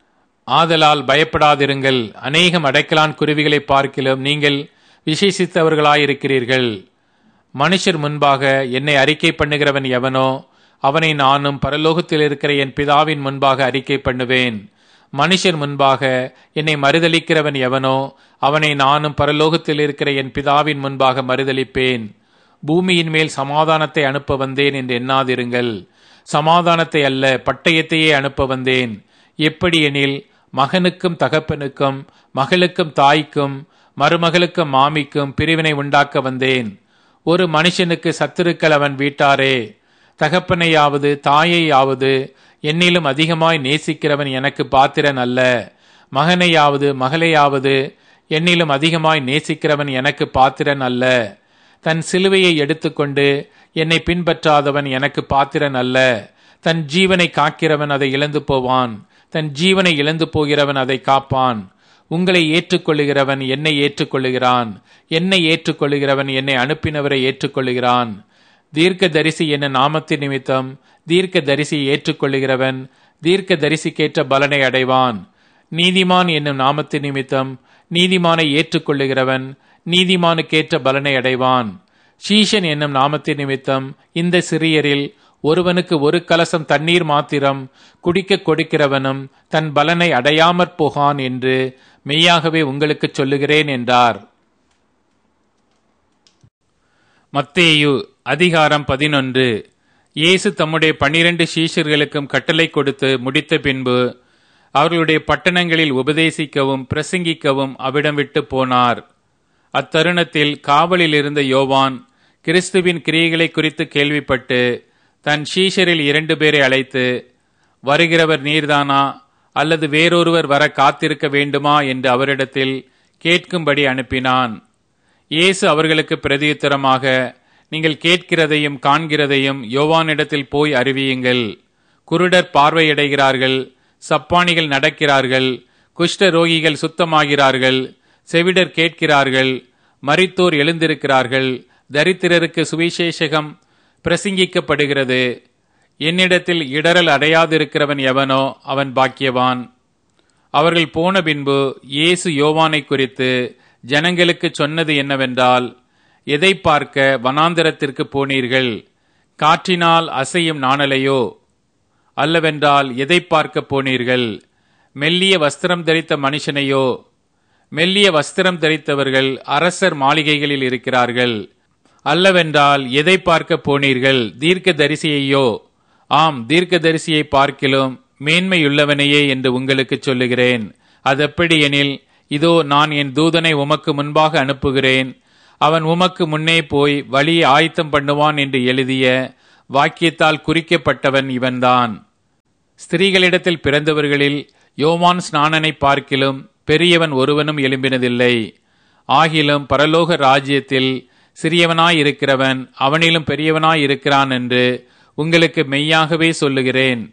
A: ஆதலால் பயப்படாதிருங்கள் அநேகம் அடைக்கலான் குருவிகளை பார்க்கிலும் நீங்கள் விசேஷித்தவர்களாயிருக்கிறீர்கள் மனுஷர் முன்பாக என்னை அறிக்கை பண்ணுகிறவன் எவனோ அவனை நானும் பரலோகத்தில் இருக்கிற என் பிதாவின் முன்பாக அறிக்கை பண்ணுவேன் மனுஷர் முன்பாக என்னை மறுதளிக்கிறவன் எவனோ அவனை நானும் பரலோகத்தில் இருக்கிற என் பிதாவின் முன்பாக மறுதளிப்பேன் பூமியின் மேல் சமாதானத்தை அனுப்ப வந்தேன் என்று எண்ணாதிருங்கள் சமாதானத்தை அல்ல பட்டயத்தையே அனுப்ப வந்தேன் எப்படி எனில் மகனுக்கும் தகப்பனுக்கும் மகளுக்கும் தாய்க்கும் மருமகளுக்கும் மாமிக்கும் பிரிவினை உண்டாக்க வந்தேன் ஒரு மனுஷனுக்கு சத்துருக்கள் அவன் வீட்டாரே தகப்பனையாவது தாயையாவது என்னிலும் அதிகமாய் நேசிக்கிறவன் எனக்கு பாத்திரன் அல்ல மகனையாவது மகளையாவது என்னிலும் அதிகமாய் நேசிக்கிறவன் எனக்கு பாத்திரன் அல்ல தன் சிலுவையை எடுத்துக்கொண்டு என்னை பின்பற்றாதவன் எனக்கு பாத்திரன் அல்ல தன் ஜீவனை காக்கிறவன் அதை இழந்து போவான் தன் ஜீவனை இழந்து போகிறவன் அதை காப்பான் உங்களை ஏற்றுக்கொள்ளுகிறவன் என்னை ஏற்றுக்கொள்ளுகிறான் என்னை ஏற்றுக்கொள்ளுகிறவன் என்னை அனுப்பினவரை ஏற்றுக்கொள்ளுகிறான் தீர்க்க தரிசி என்ன நாமத்தின் நிமித்தம் தீர்க்க தரிசியை ஏற்றுக்கொள்ளுகிறவன் தீர்க்க தரிசிக்கேற்ற பலனை அடைவான் நீதிமான் என்னும் நாமத்தின் நிமித்தம் நீதிமானை ஏற்றுக்கொள்ளுகிறவன் நீதிமானுக்கேற்ற பலனை அடைவான் ஷீஷன் என்னும் நாமத்தின் நிமித்தம் இந்த சிறியரில் ஒருவனுக்கு ஒரு கலசம் தண்ணீர் மாத்திரம் குடிக்க கொடுக்கிறவனும் தன் பலனை அடையாமற் போகான் என்று மெய்யாகவே உங்களுக்கு சொல்லுகிறேன் என்றார் மத்தேயு அதிகாரம் பதினொன்று இயேசு தம்முடைய பன்னிரண்டு சீஷர்களுக்கும் கட்டளை கொடுத்து முடித்த பின்பு அவர்களுடைய பட்டணங்களில் உபதேசிக்கவும் பிரசங்கிக்கவும் அவிடம் விட்டு போனார் அத்தருணத்தில் காவலில் இருந்த யோவான் கிறிஸ்துவின் கிரியைகளை குறித்து கேள்விப்பட்டு தன் சீஷரில் இரண்டு பேரை அழைத்து வருகிறவர் நீர்தானா அல்லது வேறொருவர் வர காத்திருக்க வேண்டுமா என்று அவரிடத்தில் கேட்கும்படி அனுப்பினான் இயேசு அவர்களுக்கு பிரதியுத்தரமாக நீங்கள் கேட்கிறதையும் காண்கிறதையும் யோவானிடத்தில் போய் அறிவியுங்கள் குருடர் பார்வையடைகிறார்கள் சப்பானிகள் நடக்கிறார்கள் குஷ்ட ரோகிகள் சுத்தமாகிறார்கள் செவிடர் கேட்கிறார்கள் மரித்தோர் எழுந்திருக்கிறார்கள் தரித்திரருக்கு சுவிசேஷகம் பிரசங்கிக்கப்படுகிறது என்னிடத்தில் இடரல் அடையாதிருக்கிறவன் எவனோ அவன் பாக்கியவான் அவர்கள் போன பின்பு இயேசு யோவானை குறித்து ஜனங்களுக்கு சொன்னது என்னவென்றால் எதை பார்க்க வனாந்திரத்திற்கு போனீர்கள் காற்றினால் அசையும் நாணலையோ அல்லவென்றால் எதை பார்க்க போனீர்கள் மெல்லிய வஸ்திரம் தரித்த மனுஷனையோ மெல்லிய வஸ்திரம் தரித்தவர்கள் அரசர் மாளிகைகளில் இருக்கிறார்கள் அல்லவென்றால் எதை பார்க்க போனீர்கள் தீர்க்க தரிசியையோ ஆம் தீர்க்க தரிசியை பார்க்கிலும் மேன்மையுள்ளவனையே என்று உங்களுக்கு சொல்லுகிறேன் அதெப்படி எனில் இதோ நான் என் தூதனை உமக்கு முன்பாக அனுப்புகிறேன் அவன் உமக்கு முன்னே போய் வழியை ஆயத்தம் பண்ணுவான் என்று எழுதிய வாக்கியத்தால் குறிக்கப்பட்டவன் இவன்தான் ஸ்திரீகளிடத்தில் பிறந்தவர்களில் யோவான் ஸ்நானனை பார்க்கிலும் பெரியவன் ஒருவனும் எழும்பினதில்லை ஆகிலும் பரலோக ராஜ்யத்தில் சிறியவனாயிருக்கிறவன் அவனிலும் பெரியவனாயிருக்கிறான் என்று உங்களுக்கு மெய்யாகவே சொல்லுகிறேன்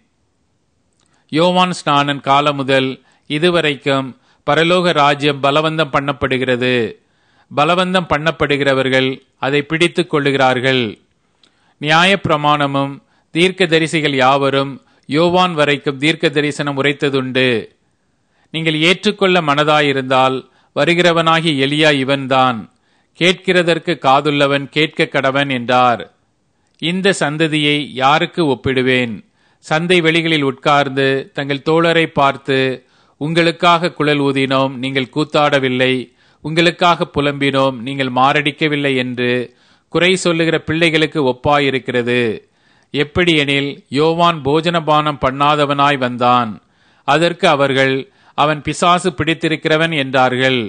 A: யோவான் ஸ்நானன் காலம் முதல் இதுவரைக்கும் பரலோக ராஜ்யம் பலவந்தம் பண்ணப்படுகிறது பலவந்தம் பண்ணப்படுகிறவர்கள் அதை பிடித்துக் கொள்ளுகிறார்கள் நியாய பிரமாணமும் தீர்க்க தரிசிகள் யாவரும் யோவான் வரைக்கும் தீர்க்க தரிசனம் உரைத்ததுண்டு நீங்கள் ஏற்றுக்கொள்ள மனதாயிருந்தால் வருகிறவனாகி எலியா இவன்தான் கேட்கிறதற்கு காதுள்ளவன் கேட்க கடவன் என்றார் இந்த சந்ததியை யாருக்கு ஒப்பிடுவேன் சந்தை வெளிகளில் உட்கார்ந்து தங்கள் தோழரை பார்த்து உங்களுக்காக குழல் ஊதினோம் நீங்கள் கூத்தாடவில்லை உங்களுக்காக புலம்பினோம் நீங்கள் மாரடிக்கவில்லை என்று குறை சொல்லுகிற பிள்ளைகளுக்கு ஒப்பாயிருக்கிறது எப்படி எனில் யோவான் போஜனபானம் பண்ணாதவனாய் வந்தான் அதற்கு அவர்கள் அவன் பிசாசு பிடித்திருக்கிறவன் என்றார்கள்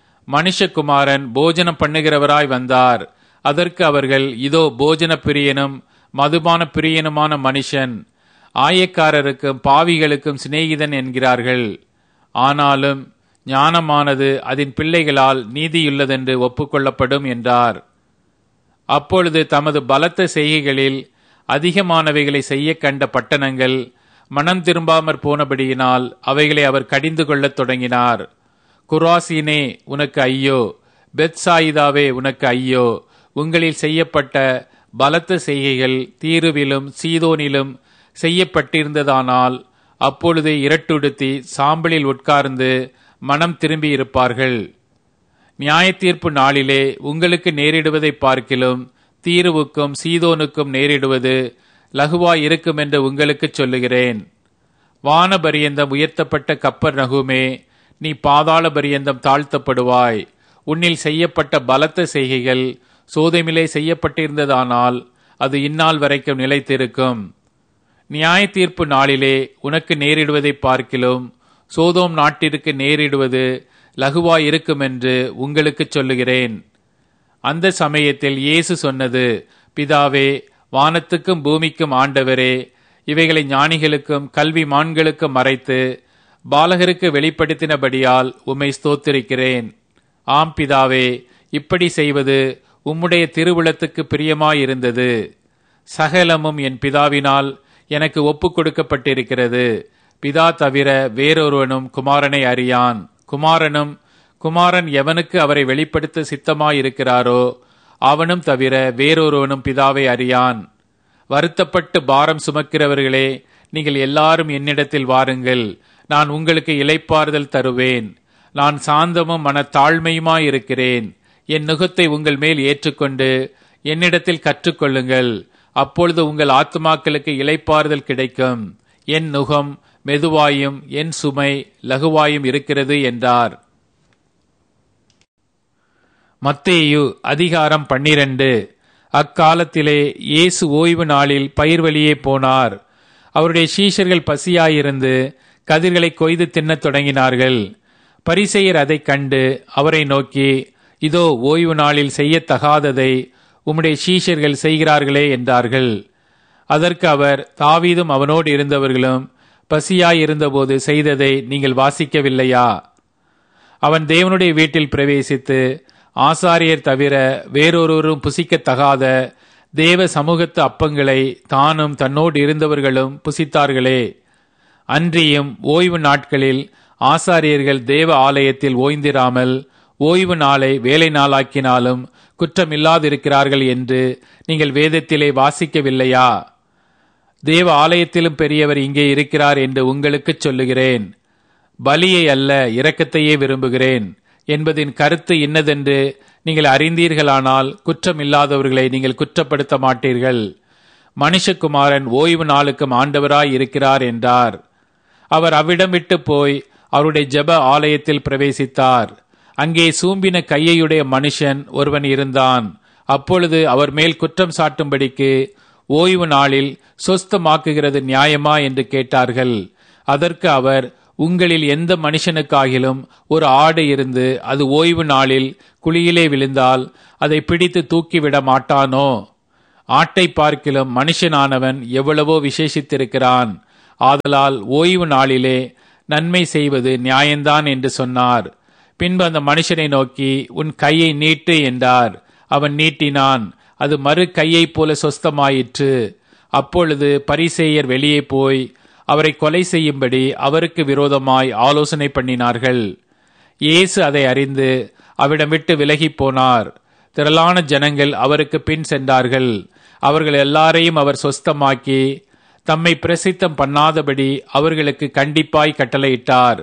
A: மனுஷகுமாரன் போஜனம் பண்ணுகிறவராய் வந்தார் அதற்கு அவர்கள் இதோ போஜன பிரியனும் மதுபான பிரியனுமான மனுஷன் ஆயக்காரருக்கும் பாவிகளுக்கும் சிநேகிதன் என்கிறார்கள் ஆனாலும் ஞானமானது அதன் பிள்ளைகளால் நீதியுள்ளதென்று ஒப்புக்கொள்ளப்படும் என்றார் அப்பொழுது தமது பலத்த செய்கைகளில் அதிகமானவைகளை செய்ய கண்ட பட்டணங்கள் மனம் திரும்பாமற் போனபடியினால் அவைகளை அவர் கடிந்து கொள்ளத் தொடங்கினார் குராசினே உனக்கு ஐயோ பெத்சாயிதாவே உனக்கு ஐயோ உங்களில் செய்யப்பட்ட பலத்த செய்கைகள் தீருவிலும் சீதோனிலும் செய்யப்பட்டிருந்ததானால் அப்பொழுது இரட்டுடுத்தி சாம்பலில் உட்கார்ந்து மனம் திரும்பி இருப்பார்கள் நியாய தீர்ப்பு நாளிலே உங்களுக்கு நேரிடுவதை பார்க்கிலும் தீருவுக்கும் சீதோனுக்கும் நேரிடுவது லகுவாய் இருக்கும் என்று உங்களுக்கு சொல்லுகிறேன் வான பரியந்தம் உயர்த்தப்பட்ட கப்பர் நகுமே நீ பாதாள பரியந்தம் தாழ்த்தப்படுவாய் உன்னில் செய்யப்பட்ட பலத்த செய்கைகள் சோதமிலே செய்யப்பட்டிருந்ததானால் அது இந்நாள் வரைக்கும் நிலைத்திருக்கும் நியாய தீர்ப்பு நாளிலே உனக்கு நேரிடுவதை பார்க்கிலும் சோதோம் நாட்டிற்கு நேரிடுவது லகுவாய் இருக்கும் என்று உங்களுக்கு சொல்லுகிறேன் அந்த சமயத்தில் இயேசு சொன்னது பிதாவே வானத்துக்கும் பூமிக்கும் ஆண்டவரே இவைகளை ஞானிகளுக்கும் கல்வி மான்களுக்கும் மறைத்து பாலகருக்கு வெளிப்படுத்தினபடியால் உம்மை ஸ்தோத்திருக்கிறேன் ஆம் பிதாவே இப்படி செய்வது உம்முடைய திருவுளத்துக்கு பிரியமாயிருந்தது சகலமும் என் பிதாவினால் எனக்கு ஒப்புக் கொடுக்கப்பட்டிருக்கிறது பிதா தவிர வேறொருவனும் குமாரனை அறியான் குமாரனும் குமாரன் எவனுக்கு அவரை வெளிப்படுத்த சித்தமாயிருக்கிறாரோ அவனும் தவிர வேறொருவனும் பிதாவை அறியான் வருத்தப்பட்டு பாரம் சுமக்கிறவர்களே நீங்கள் எல்லாரும் என்னிடத்தில் வாருங்கள் நான் உங்களுக்கு இலைப்பாறுதல் தருவேன் நான் சாந்தமும் மன தாழ்மையுமாயிருக்கிறேன் என் நுகத்தை உங்கள் மேல் ஏற்றுக்கொண்டு என்னிடத்தில் கற்றுக்கொள்ளுங்கள் அப்பொழுது உங்கள் ஆத்மாக்களுக்கு இலைப்பாறுதல் கிடைக்கும் என் நுகம் மெதுவாயும் என் சுமை லகுவாயும் இருக்கிறது என்றார் மத்தேயு அதிகாரம் பன்னிரண்டு அக்காலத்திலே இயேசு ஓய்வு நாளில் பயிர் வழியே போனார் அவருடைய சீஷர்கள் பசியாயிருந்து கதிர்களை கொய்து தின்னத் தொடங்கினார்கள் பரிசெயர் அதைக் கண்டு அவரை நோக்கி இதோ ஓய்வு நாளில் செய்யத்தகாததை உம்முடைய சீஷர்கள் செய்கிறார்களே என்றார்கள் அதற்கு அவர் தாவீதும் அவனோடு இருந்தவர்களும் பசியாயிருந்தபோது செய்ததை நீங்கள் வாசிக்கவில்லையா அவன் தேவனுடைய வீட்டில் பிரவேசித்து ஆசாரியர் தவிர வேறொருவரும் புசிக்கத்தகாத தேவ சமூகத்து அப்பங்களை தானும் தன்னோடு இருந்தவர்களும் புசித்தார்களே அன்றியும் ஓய்வு நாட்களில் ஆசாரியர்கள் தேவ ஆலயத்தில் ஓய்ந்திராமல் ஓய்வு நாளை வேலை நாளாக்கினாலும் குற்றமில்லாதிருக்கிறார்கள் என்று நீங்கள் வேதத்திலே வாசிக்கவில்லையா தேவ ஆலயத்திலும் பெரியவர் இங்கே இருக்கிறார் என்று உங்களுக்கு சொல்லுகிறேன் பலியை அல்ல இரக்கத்தையே விரும்புகிறேன் என்பதின் கருத்து இன்னதென்று நீங்கள் அறிந்தீர்களானால் குற்றமில்லாதவர்களை நீங்கள் குற்றப்படுத்த மாட்டீர்கள் மனுஷகுமாரன் ஓய்வு நாளுக்கும் ஆண்டவராய் இருக்கிறார் என்றார் அவர் அவ்விடம் விட்டு போய் அவருடைய ஜெப ஆலயத்தில் பிரவேசித்தார் அங்கே சூம்பின கையையுடைய மனுஷன் ஒருவன் இருந்தான் அப்பொழுது அவர் மேல் குற்றம் சாட்டும்படிக்கு ஓய்வு நாளில் சொஸ்தமாக்குகிறது நியாயமா என்று கேட்டார்கள் அதற்கு அவர் உங்களில் எந்த மனுஷனுக்காகிலும் ஒரு ஆடு இருந்து அது ஓய்வு நாளில் குழியிலே விழுந்தால் அதை பிடித்து தூக்கிவிட மாட்டானோ ஆட்டை பார்க்கிலும் மனுஷனானவன் எவ்வளவோ விசேஷித்திருக்கிறான் ஆதலால் ஓய்வு நாளிலே நன்மை செய்வது நியாயந்தான் என்று சொன்னார் பின்பு அந்த மனுஷனை நோக்கி உன் கையை நீட்டு என்றார் அவன் நீட்டினான் அது மறு கையைப் போல சொஸ்தமாயிற்று அப்பொழுது பரிசேயர் வெளியே போய் அவரை கொலை செய்யும்படி அவருக்கு விரோதமாய் ஆலோசனை பண்ணினார்கள் இயேசு அதை அறிந்து அவிடம் விட்டு விலகிப் போனார் திரளான ஜனங்கள் அவருக்கு பின் சென்றார்கள் அவர்கள் எல்லாரையும் அவர் சொஸ்தமாக்கி தம்மை பிரசித்தம் பண்ணாதபடி அவர்களுக்கு கண்டிப்பாய் கட்டளையிட்டார்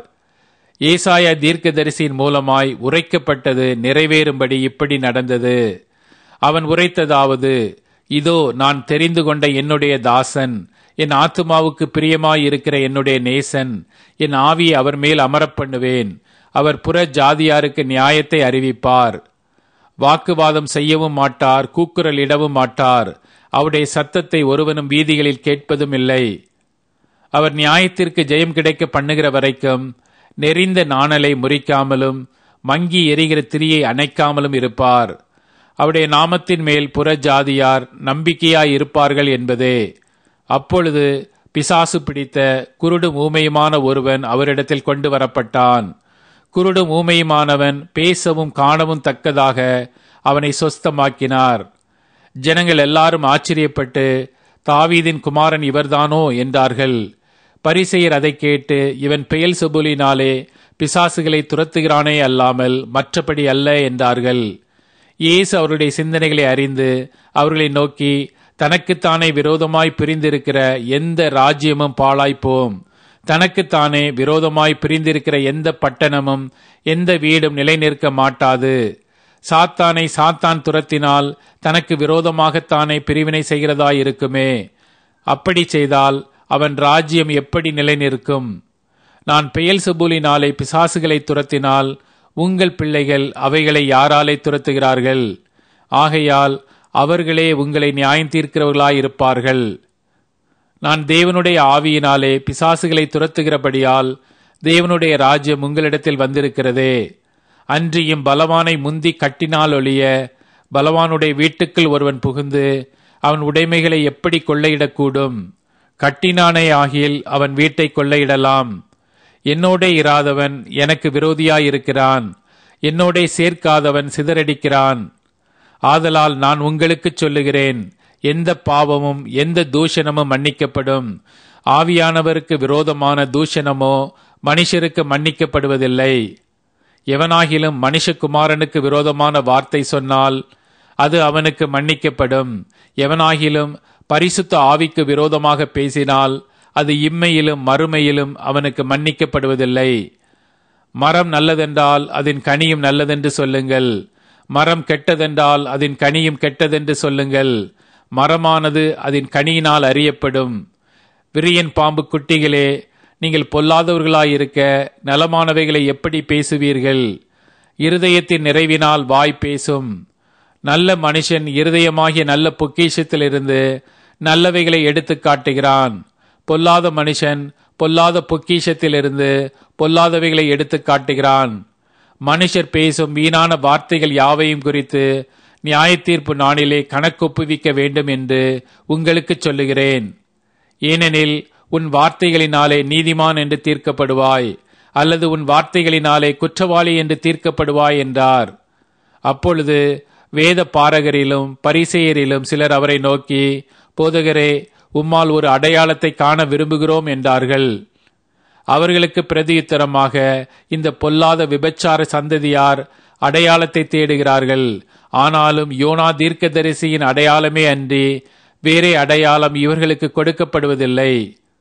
A: ஏசாயா தீர்க்கதரிசியின் மூலமாய் உரைக்கப்பட்டது நிறைவேறும்படி இப்படி நடந்தது அவன் உரைத்ததாவது இதோ நான் தெரிந்து கொண்ட என்னுடைய தாசன் என் ஆத்துமாவுக்கு பிரியமாய் இருக்கிற என்னுடைய நேசன் என் ஆவியை அவர் மேல் அமரப் பண்ணுவேன் அவர் புற ஜாதியாருக்கு நியாயத்தை அறிவிப்பார் வாக்குவாதம் செய்யவும் மாட்டார் கூக்குரல் இடவும் மாட்டார் அவருடைய சத்தத்தை ஒருவனும் வீதிகளில் கேட்பதும் இல்லை அவர் நியாயத்திற்கு ஜெயம் கிடைக்க பண்ணுகிற வரைக்கும் நெறிந்த நாணலை முறிக்காமலும் மங்கி எரிகிற திரியை அணைக்காமலும் இருப்பார் அவருடைய நாமத்தின் மேல் புற ஜாதியார் நம்பிக்கையாய் இருப்பார்கள் என்பதே அப்பொழுது பிசாசு பிடித்த குருடும் ஊமையுமான ஒருவன் அவரிடத்தில் கொண்டு வரப்பட்டான் குருடும் ஊமையுமானவன் பேசவும் காணவும் தக்கதாக அவனை சொஸ்தமாக்கினார் ஜனங்கள் எல்லாரும் ஆச்சரியப்பட்டு தாவீதின் குமாரன் இவர்தானோ என்றார்கள் பரிசெயர் அதை கேட்டு இவன் பெயல் சுபுலினாலே பிசாசுகளை துரத்துகிறானே அல்லாமல் மற்றபடி அல்ல என்றார்கள் இயேசு அவருடைய சிந்தனைகளை அறிந்து அவர்களை நோக்கி தனக்குத்தானே விரோதமாய் பிரிந்திருக்கிற எந்த ராஜ்யமும் பாழாய்ப்போம் தனக்குத்தானே விரோதமாய் பிரிந்திருக்கிற எந்த பட்டணமும் எந்த வீடும் நிலை நிற்க மாட்டாது சாத்தானை சாத்தான் துரத்தினால் தனக்கு விரோதமாகத்தானே பிரிவினை செய்கிறதாய் இருக்குமே அப்படி செய்தால் அவன் ராஜ்யம் எப்படி நிலை நிற்கும் நான் பெயல் சுபூலினாலே பிசாசுகளை துரத்தினால் உங்கள் பிள்ளைகள் அவைகளை யாராலே துரத்துகிறார்கள் ஆகையால் அவர்களே உங்களை நியாயம் தீர்க்கிறவர்களாயிருப்பார்கள் நான் தேவனுடைய ஆவியினாலே பிசாசுகளை துரத்துகிறபடியால் தேவனுடைய ராஜ்யம் உங்களிடத்தில் வந்திருக்கிறதே அன்றியும் பலவானை முந்தி கட்டினால் ஒழிய பலவானுடைய வீட்டுக்குள் ஒருவன் புகுந்து அவன் உடைமைகளை எப்படி கொள்ளையிடக்கூடும் கட்டினானே ஆகியில் அவன் வீட்டை கொள்ளையிடலாம் என்னோடே இராதவன் எனக்கு விரோதியாயிருக்கிறான் என்னோடே சேர்க்காதவன் சிதறடிக்கிறான் ஆதலால் நான் உங்களுக்குச் சொல்லுகிறேன் எந்த பாவமும் எந்த தூஷணமும் மன்னிக்கப்படும் ஆவியானவருக்கு விரோதமான தூஷணமோ மனுஷருக்கு மன்னிக்கப்படுவதில்லை எவனாகிலும் மனுஷகுமாரனுக்கு விரோதமான வார்த்தை சொன்னால் அது அவனுக்கு மன்னிக்கப்படும் எவனாகிலும் பரிசுத்த ஆவிக்கு விரோதமாக பேசினால் அது இம்மையிலும் மறுமையிலும் அவனுக்கு மன்னிக்கப்படுவதில்லை மரம் நல்லதென்றால் அதன் கனியும் நல்லதென்று சொல்லுங்கள் மரம் கெட்டதென்றால் அதன் கனியும் கெட்டதென்று சொல்லுங்கள் மரமானது அதன் கனியினால் அறியப்படும் விரியன் பாம்பு குட்டிகளே நீங்கள் பொல்லாதவர்களாயிருக்க நலமானவைகளை எப்படி பேசுவீர்கள் இருதயத்தின் நிறைவினால் வாய் பேசும் நல்ல மனுஷன் இருதயமாகிய நல்ல பொக்கிஷத்திலிருந்து நல்லவைகளை எடுத்து காட்டுகிறான் பொல்லாத மனுஷன் பொல்லாத பொக்கிஷத்திலிருந்து பொல்லாதவைகளை எடுத்து காட்டுகிறான் மனுஷர் பேசும் வீணான வார்த்தைகள் யாவையும் குறித்து நியாய தீர்ப்பு நாளிலே கணக்கொப்புவிக்க வேண்டும் என்று உங்களுக்கு சொல்லுகிறேன் ஏனெனில் உன் வார்த்தைகளினாலே நீதிமான் என்று தீர்க்கப்படுவாய் அல்லது உன் வார்த்தைகளினாலே குற்றவாளி என்று தீர்க்கப்படுவாய் என்றார் அப்பொழுது வேத பாரகரிலும் பரிசெயரிலும் சிலர் அவரை நோக்கி போதகரே உம்மால் ஒரு அடையாளத்தை காண விரும்புகிறோம் என்றார்கள் அவர்களுக்கு பிரதியுத்தரமாக இந்த பொல்லாத விபச்சார சந்ததியார் அடையாளத்தை தேடுகிறார்கள் ஆனாலும் யோனா தீர்க்கதரிசியின் அடையாளமே அன்றி வேறே அடையாளம் இவர்களுக்கு கொடுக்கப்படுவதில்லை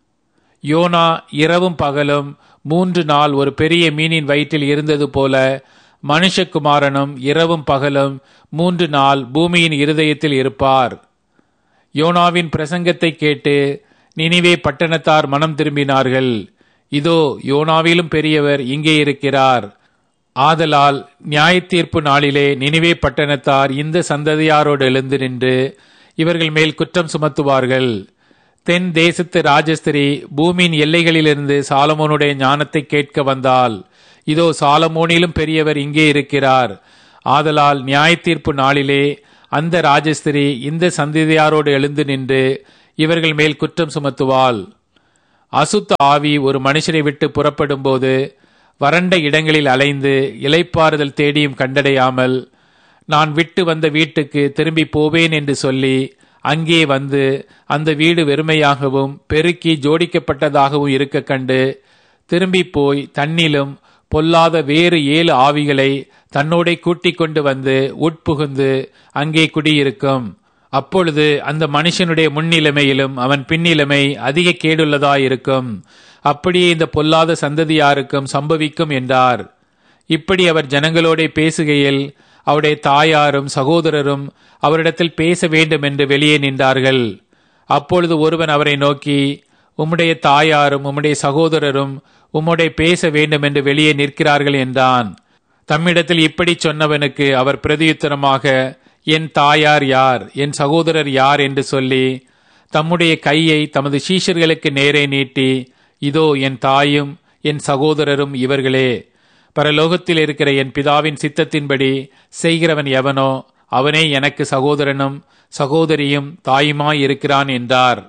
A: யோனா இரவும் பகலும் மூன்று நாள் ஒரு பெரிய மீனின் வயிற்றில் இருந்தது போல மனுஷகுமாரனும் இரவும் பகலும் மூன்று நாள் பூமியின் இருதயத்தில் இருப்பார் யோனாவின் பிரசங்கத்தை கேட்டு நினிவே பட்டணத்தார் மனம் திரும்பினார்கள் இதோ யோனாவிலும் பெரியவர் இங்கே இருக்கிறார் ஆதலால் நியாயத்தீர்ப்பு நாளிலே நினிவே பட்டணத்தார் இந்த சந்ததியாரோடு எழுந்து நின்று இவர்கள் மேல் குற்றம் சுமத்துவார்கள் தென் தேசத்து ராஜஸ்திரி பூமியின் எல்லைகளிலிருந்து சாலமோனுடைய ஞானத்தை கேட்க வந்தால் இதோ சாலமோனிலும் பெரியவர் இங்கே இருக்கிறார் ஆதலால் நியாய தீர்ப்பு நாளிலே அந்த ராஜஸ்திரி இந்த சந்ததியாரோடு எழுந்து நின்று இவர்கள் மேல் குற்றம் சுமத்துவாள் அசுத்த ஆவி ஒரு மனுஷரை விட்டு புறப்படும் போது வறண்ட இடங்களில் அலைந்து இலைப்பாறுதல் தேடியும் கண்டடையாமல் நான் விட்டு வந்த வீட்டுக்கு திரும்பி போவேன் என்று சொல்லி அங்கே வந்து அந்த வீடு வெறுமையாகவும் பெருக்கி ஜோடிக்கப்பட்டதாகவும் இருக்க கண்டு திரும்பி போய் தன்னிலும் பொல்லாத வேறு ஏழு ஆவிகளை தன்னோட கூட்டிக் கொண்டு வந்து உட்புகுந்து அங்கே குடியிருக்கும் அப்பொழுது அந்த மனுஷனுடைய முன்னிலைமையிலும் அவன் பின்னிலைமை அதிக கேடுள்ளதாயிருக்கும் அப்படியே இந்த பொல்லாத சந்ததியாருக்கும் சம்பவிக்கும் என்றார் இப்படி அவர் ஜனங்களோட பேசுகையில் அவருடைய தாயாரும் சகோதரரும் அவரிடத்தில் பேச வேண்டும் என்று வெளியே நின்றார்கள் அப்பொழுது ஒருவன் அவரை நோக்கி உம்முடைய தாயாரும் உம்முடைய சகோதரரும் உம்முடைய பேச வேண்டும் என்று வெளியே நிற்கிறார்கள் என்றான் தம்மிடத்தில் இப்படி சொன்னவனுக்கு அவர் பிரதியுத்தரமாக என் தாயார் யார் என் சகோதரர் யார் என்று சொல்லி தம்முடைய கையை தமது சீஷர்களுக்கு நேரே நீட்டி இதோ என் தாயும் என் சகோதரரும் இவர்களே பரலோகத்தில் இருக்கிற என் பிதாவின் சித்தத்தின்படி செய்கிறவன் எவனோ அவனே எனக்கு சகோதரனும் சகோதரியும் தாயுமாய் இருக்கிறான் என்றார்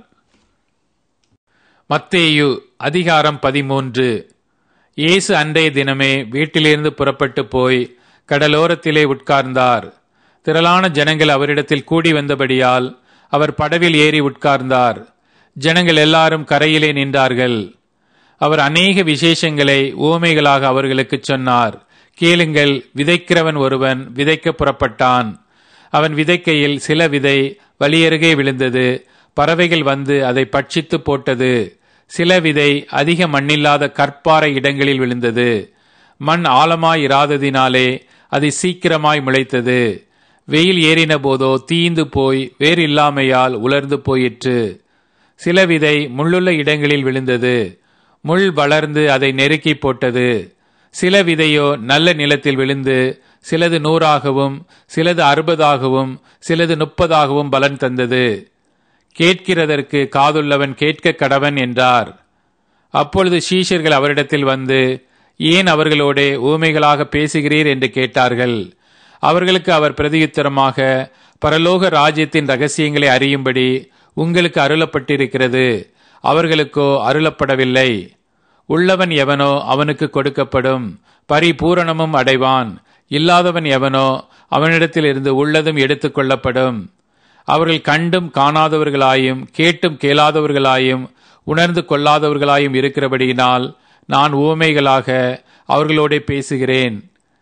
A: மத்தேயு அதிகாரம் பதிமூன்று இயேசு அன்றைய தினமே வீட்டிலிருந்து புறப்பட்டு போய் கடலோரத்திலே உட்கார்ந்தார் திரளான ஜனங்கள் அவரிடத்தில் கூடி வந்தபடியால் அவர் படவில் ஏறி உட்கார்ந்தார் ஜனங்கள் எல்லாரும் கரையிலே நின்றார்கள் அவர் அநேக விசேஷங்களை ஊமைகளாக அவர்களுக்கு சொன்னார் கேளுங்கள் விதைக்கிறவன் ஒருவன் விதைக்க புறப்பட்டான் அவன் விதைக்கையில் சில விதை வழியருகே விழுந்தது பறவைகள் வந்து அதை பட்சித்து போட்டது சில விதை அதிக மண்ணில்லாத கற்பாறை இடங்களில் விழுந்தது மண் ஆழமாய் இராததினாலே அது சீக்கிரமாய் முளைத்தது வெயில் ஏறின போதோ தீந்து போய் வேறு இல்லாமையால் உலர்ந்து போயிற்று சில விதை முள்ளுள்ள இடங்களில் விழுந்தது முள் வளர்ந்து அதை நெருக்கி போட்டது சில விதையோ நல்ல நிலத்தில் விழுந்து சிலது நூறாகவும் சிலது அறுபதாகவும் சிலது முப்பதாகவும் பலன் தந்தது கேட்கிறதற்கு காதுள்ளவன் கேட்க கடவன் என்றார் அப்பொழுது சீஷர்கள் அவரிடத்தில் வந்து ஏன் அவர்களோட ஊமைகளாக பேசுகிறீர் என்று கேட்டார்கள் அவர்களுக்கு அவர் பிரதியுத்தரமாக பரலோக ராஜ்யத்தின் ரகசியங்களை அறியும்படி உங்களுக்கு அருளப்பட்டிருக்கிறது அவர்களுக்கோ அருளப்படவில்லை உள்ளவன் எவனோ அவனுக்கு கொடுக்கப்படும் பரிபூரணமும் அடைவான் இல்லாதவன் எவனோ அவனிடத்தில் இருந்து உள்ளதும் எடுத்துக் கொள்ளப்படும் அவர்கள் கண்டும் காணாதவர்களாயும் கேட்டும் கேளாதவர்களாயும் உணர்ந்து கொள்ளாதவர்களாயும் இருக்கிறபடியினால் நான் ஊமைகளாக அவர்களோட பேசுகிறேன்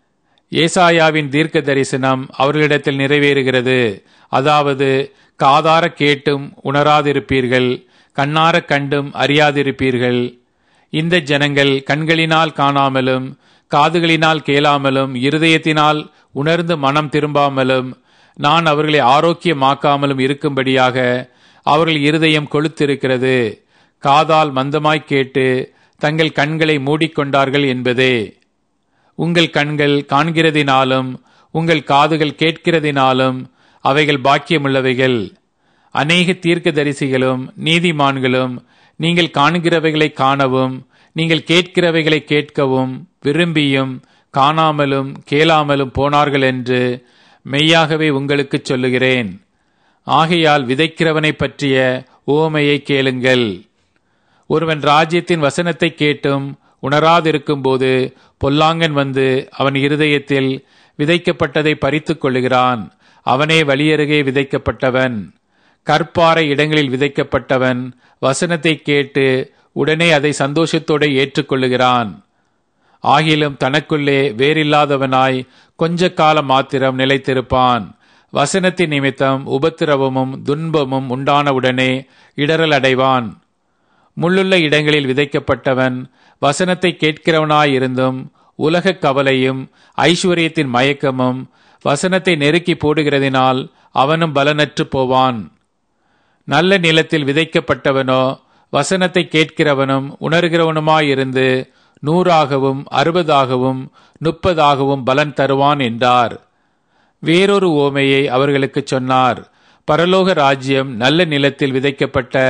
A: ஏசாயாவின் தீர்க்க தரிசனம் அவர்களிடத்தில் நிறைவேறுகிறது அதாவது காதார கேட்டும் உணராதிருப்பீர்கள் கண்ணார கண்டும் அறியாதிருப்பீர்கள் இந்த ஜனங்கள் கண்களினால் காணாமலும் காதுகளினால் கேளாமலும் இருதயத்தினால் உணர்ந்து மனம் திரும்பாமலும் நான் அவர்களை ஆரோக்கியமாக்காமலும் இருக்கும்படியாக அவர்கள் இருதயம் கொளுத்திருக்கிறது காதால் மந்தமாய் கேட்டு தங்கள் கண்களை மூடிக்கொண்டார்கள் என்பதே உங்கள் கண்கள் காண்கிறதினாலும் உங்கள் காதுகள் கேட்கிறதினாலும் அவைகள் பாக்கியமுள்ளவைகள் அநேக தீர்க்கதரிசிகளும் நீதிமான்களும் நீங்கள் காண்கிறவைகளை காணவும் நீங்கள் கேட்கிறவைகளை கேட்கவும் விரும்பியும் காணாமலும் கேளாமலும் போனார்கள் என்று மெய்யாகவே உங்களுக்கு சொல்லுகிறேன் ஆகையால் விதைக்கிறவனை பற்றிய ஓமையை கேளுங்கள் ஒருவன் ராஜ்யத்தின் வசனத்தை கேட்டும் உணராதிருக்கும் போது பொல்லாங்கன் வந்து அவன் இருதயத்தில் விதைக்கப்பட்டதை பறித்துக் கொள்ளுகிறான் அவனே வழியருகே விதைக்கப்பட்டவன் கற்பாறை இடங்களில் விதைக்கப்பட்டவன் வசனத்தை கேட்டு உடனே அதை சந்தோஷத்தோடு ஏற்றுக்கொள்ளுகிறான் ஆகிலும் தனக்குள்ளே வேறில்லாதவனாய் கொஞ்ச காலம் மாத்திரம் நிலைத்திருப்பான் வசனத்தின் நிமித்தம் உபத்திரவமும் துன்பமும் உண்டானவுடனே இடரல் அடைவான் முள்ளுள்ள இடங்களில் விதைக்கப்பட்டவன் வசனத்தை கேட்கிறவனாயிருந்தும் உலக கவலையும் ஐஸ்வர்யத்தின் மயக்கமும் வசனத்தை நெருக்கி போடுகிறதினால் அவனும் பலனற்று போவான் நல்ல நிலத்தில் விதைக்கப்பட்டவனோ வசனத்தை கேட்கிறவனும் உணர்கிறவனுமாயிருந்து நூறாகவும் அறுபதாகவும் முப்பதாகவும் பலன் தருவான் என்றார் வேறொரு ஓமையை அவர்களுக்கு சொன்னார் பரலோக ராஜ்யம் நல்ல நிலத்தில் விதைக்கப்பட்ட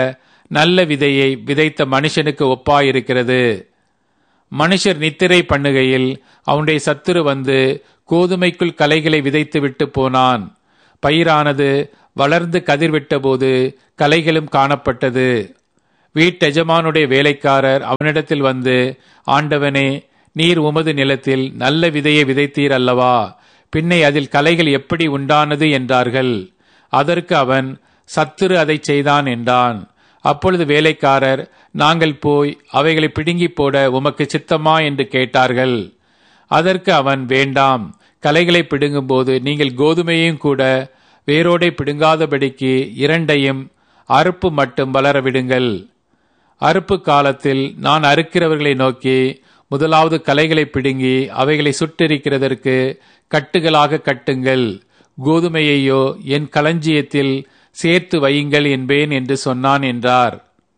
A: நல்ல விதையை விதைத்த மனுஷனுக்கு ஒப்பாயிருக்கிறது மனுஷர் நித்திரை பண்ணுகையில் அவனுடைய சத்துரு வந்து கோதுமைக்குள் கலைகளை விதைத்து விட்டு போனான் பயிரானது வளர்ந்து கதிர்விட்டபோது கலைகளும் காணப்பட்டது வீட்டெஜமானுடைய வேலைக்காரர் அவனிடத்தில் வந்து ஆண்டவனே நீர் உமது நிலத்தில் நல்ல விதையை விதைத்தீர் அல்லவா பின்னை அதில் கலைகள் எப்படி உண்டானது என்றார்கள் அதற்கு அவன் சத்துரு அதை செய்தான் என்றான் அப்பொழுது வேலைக்காரர் நாங்கள் போய் அவைகளை பிடுங்கி போட உமக்கு சித்தமா என்று கேட்டார்கள் அதற்கு அவன் வேண்டாம் கலைகளை பிடுங்கும்போது நீங்கள் கோதுமையும் கூட வேரோடை பிடுங்காதபடிக்கு இரண்டையும் அறுப்பு மட்டும் வளர விடுங்கள் அறுப்பு காலத்தில் நான் அறுக்கிறவர்களை நோக்கி முதலாவது கலைகளை பிடுங்கி அவைகளை சுட்டெரிக்கிறதற்கு கட்டுகளாக கட்டுங்கள் கோதுமையையோ என் களஞ்சியத்தில் சேர்த்து வையுங்கள் என்பேன் என்று சொன்னான் என்றார்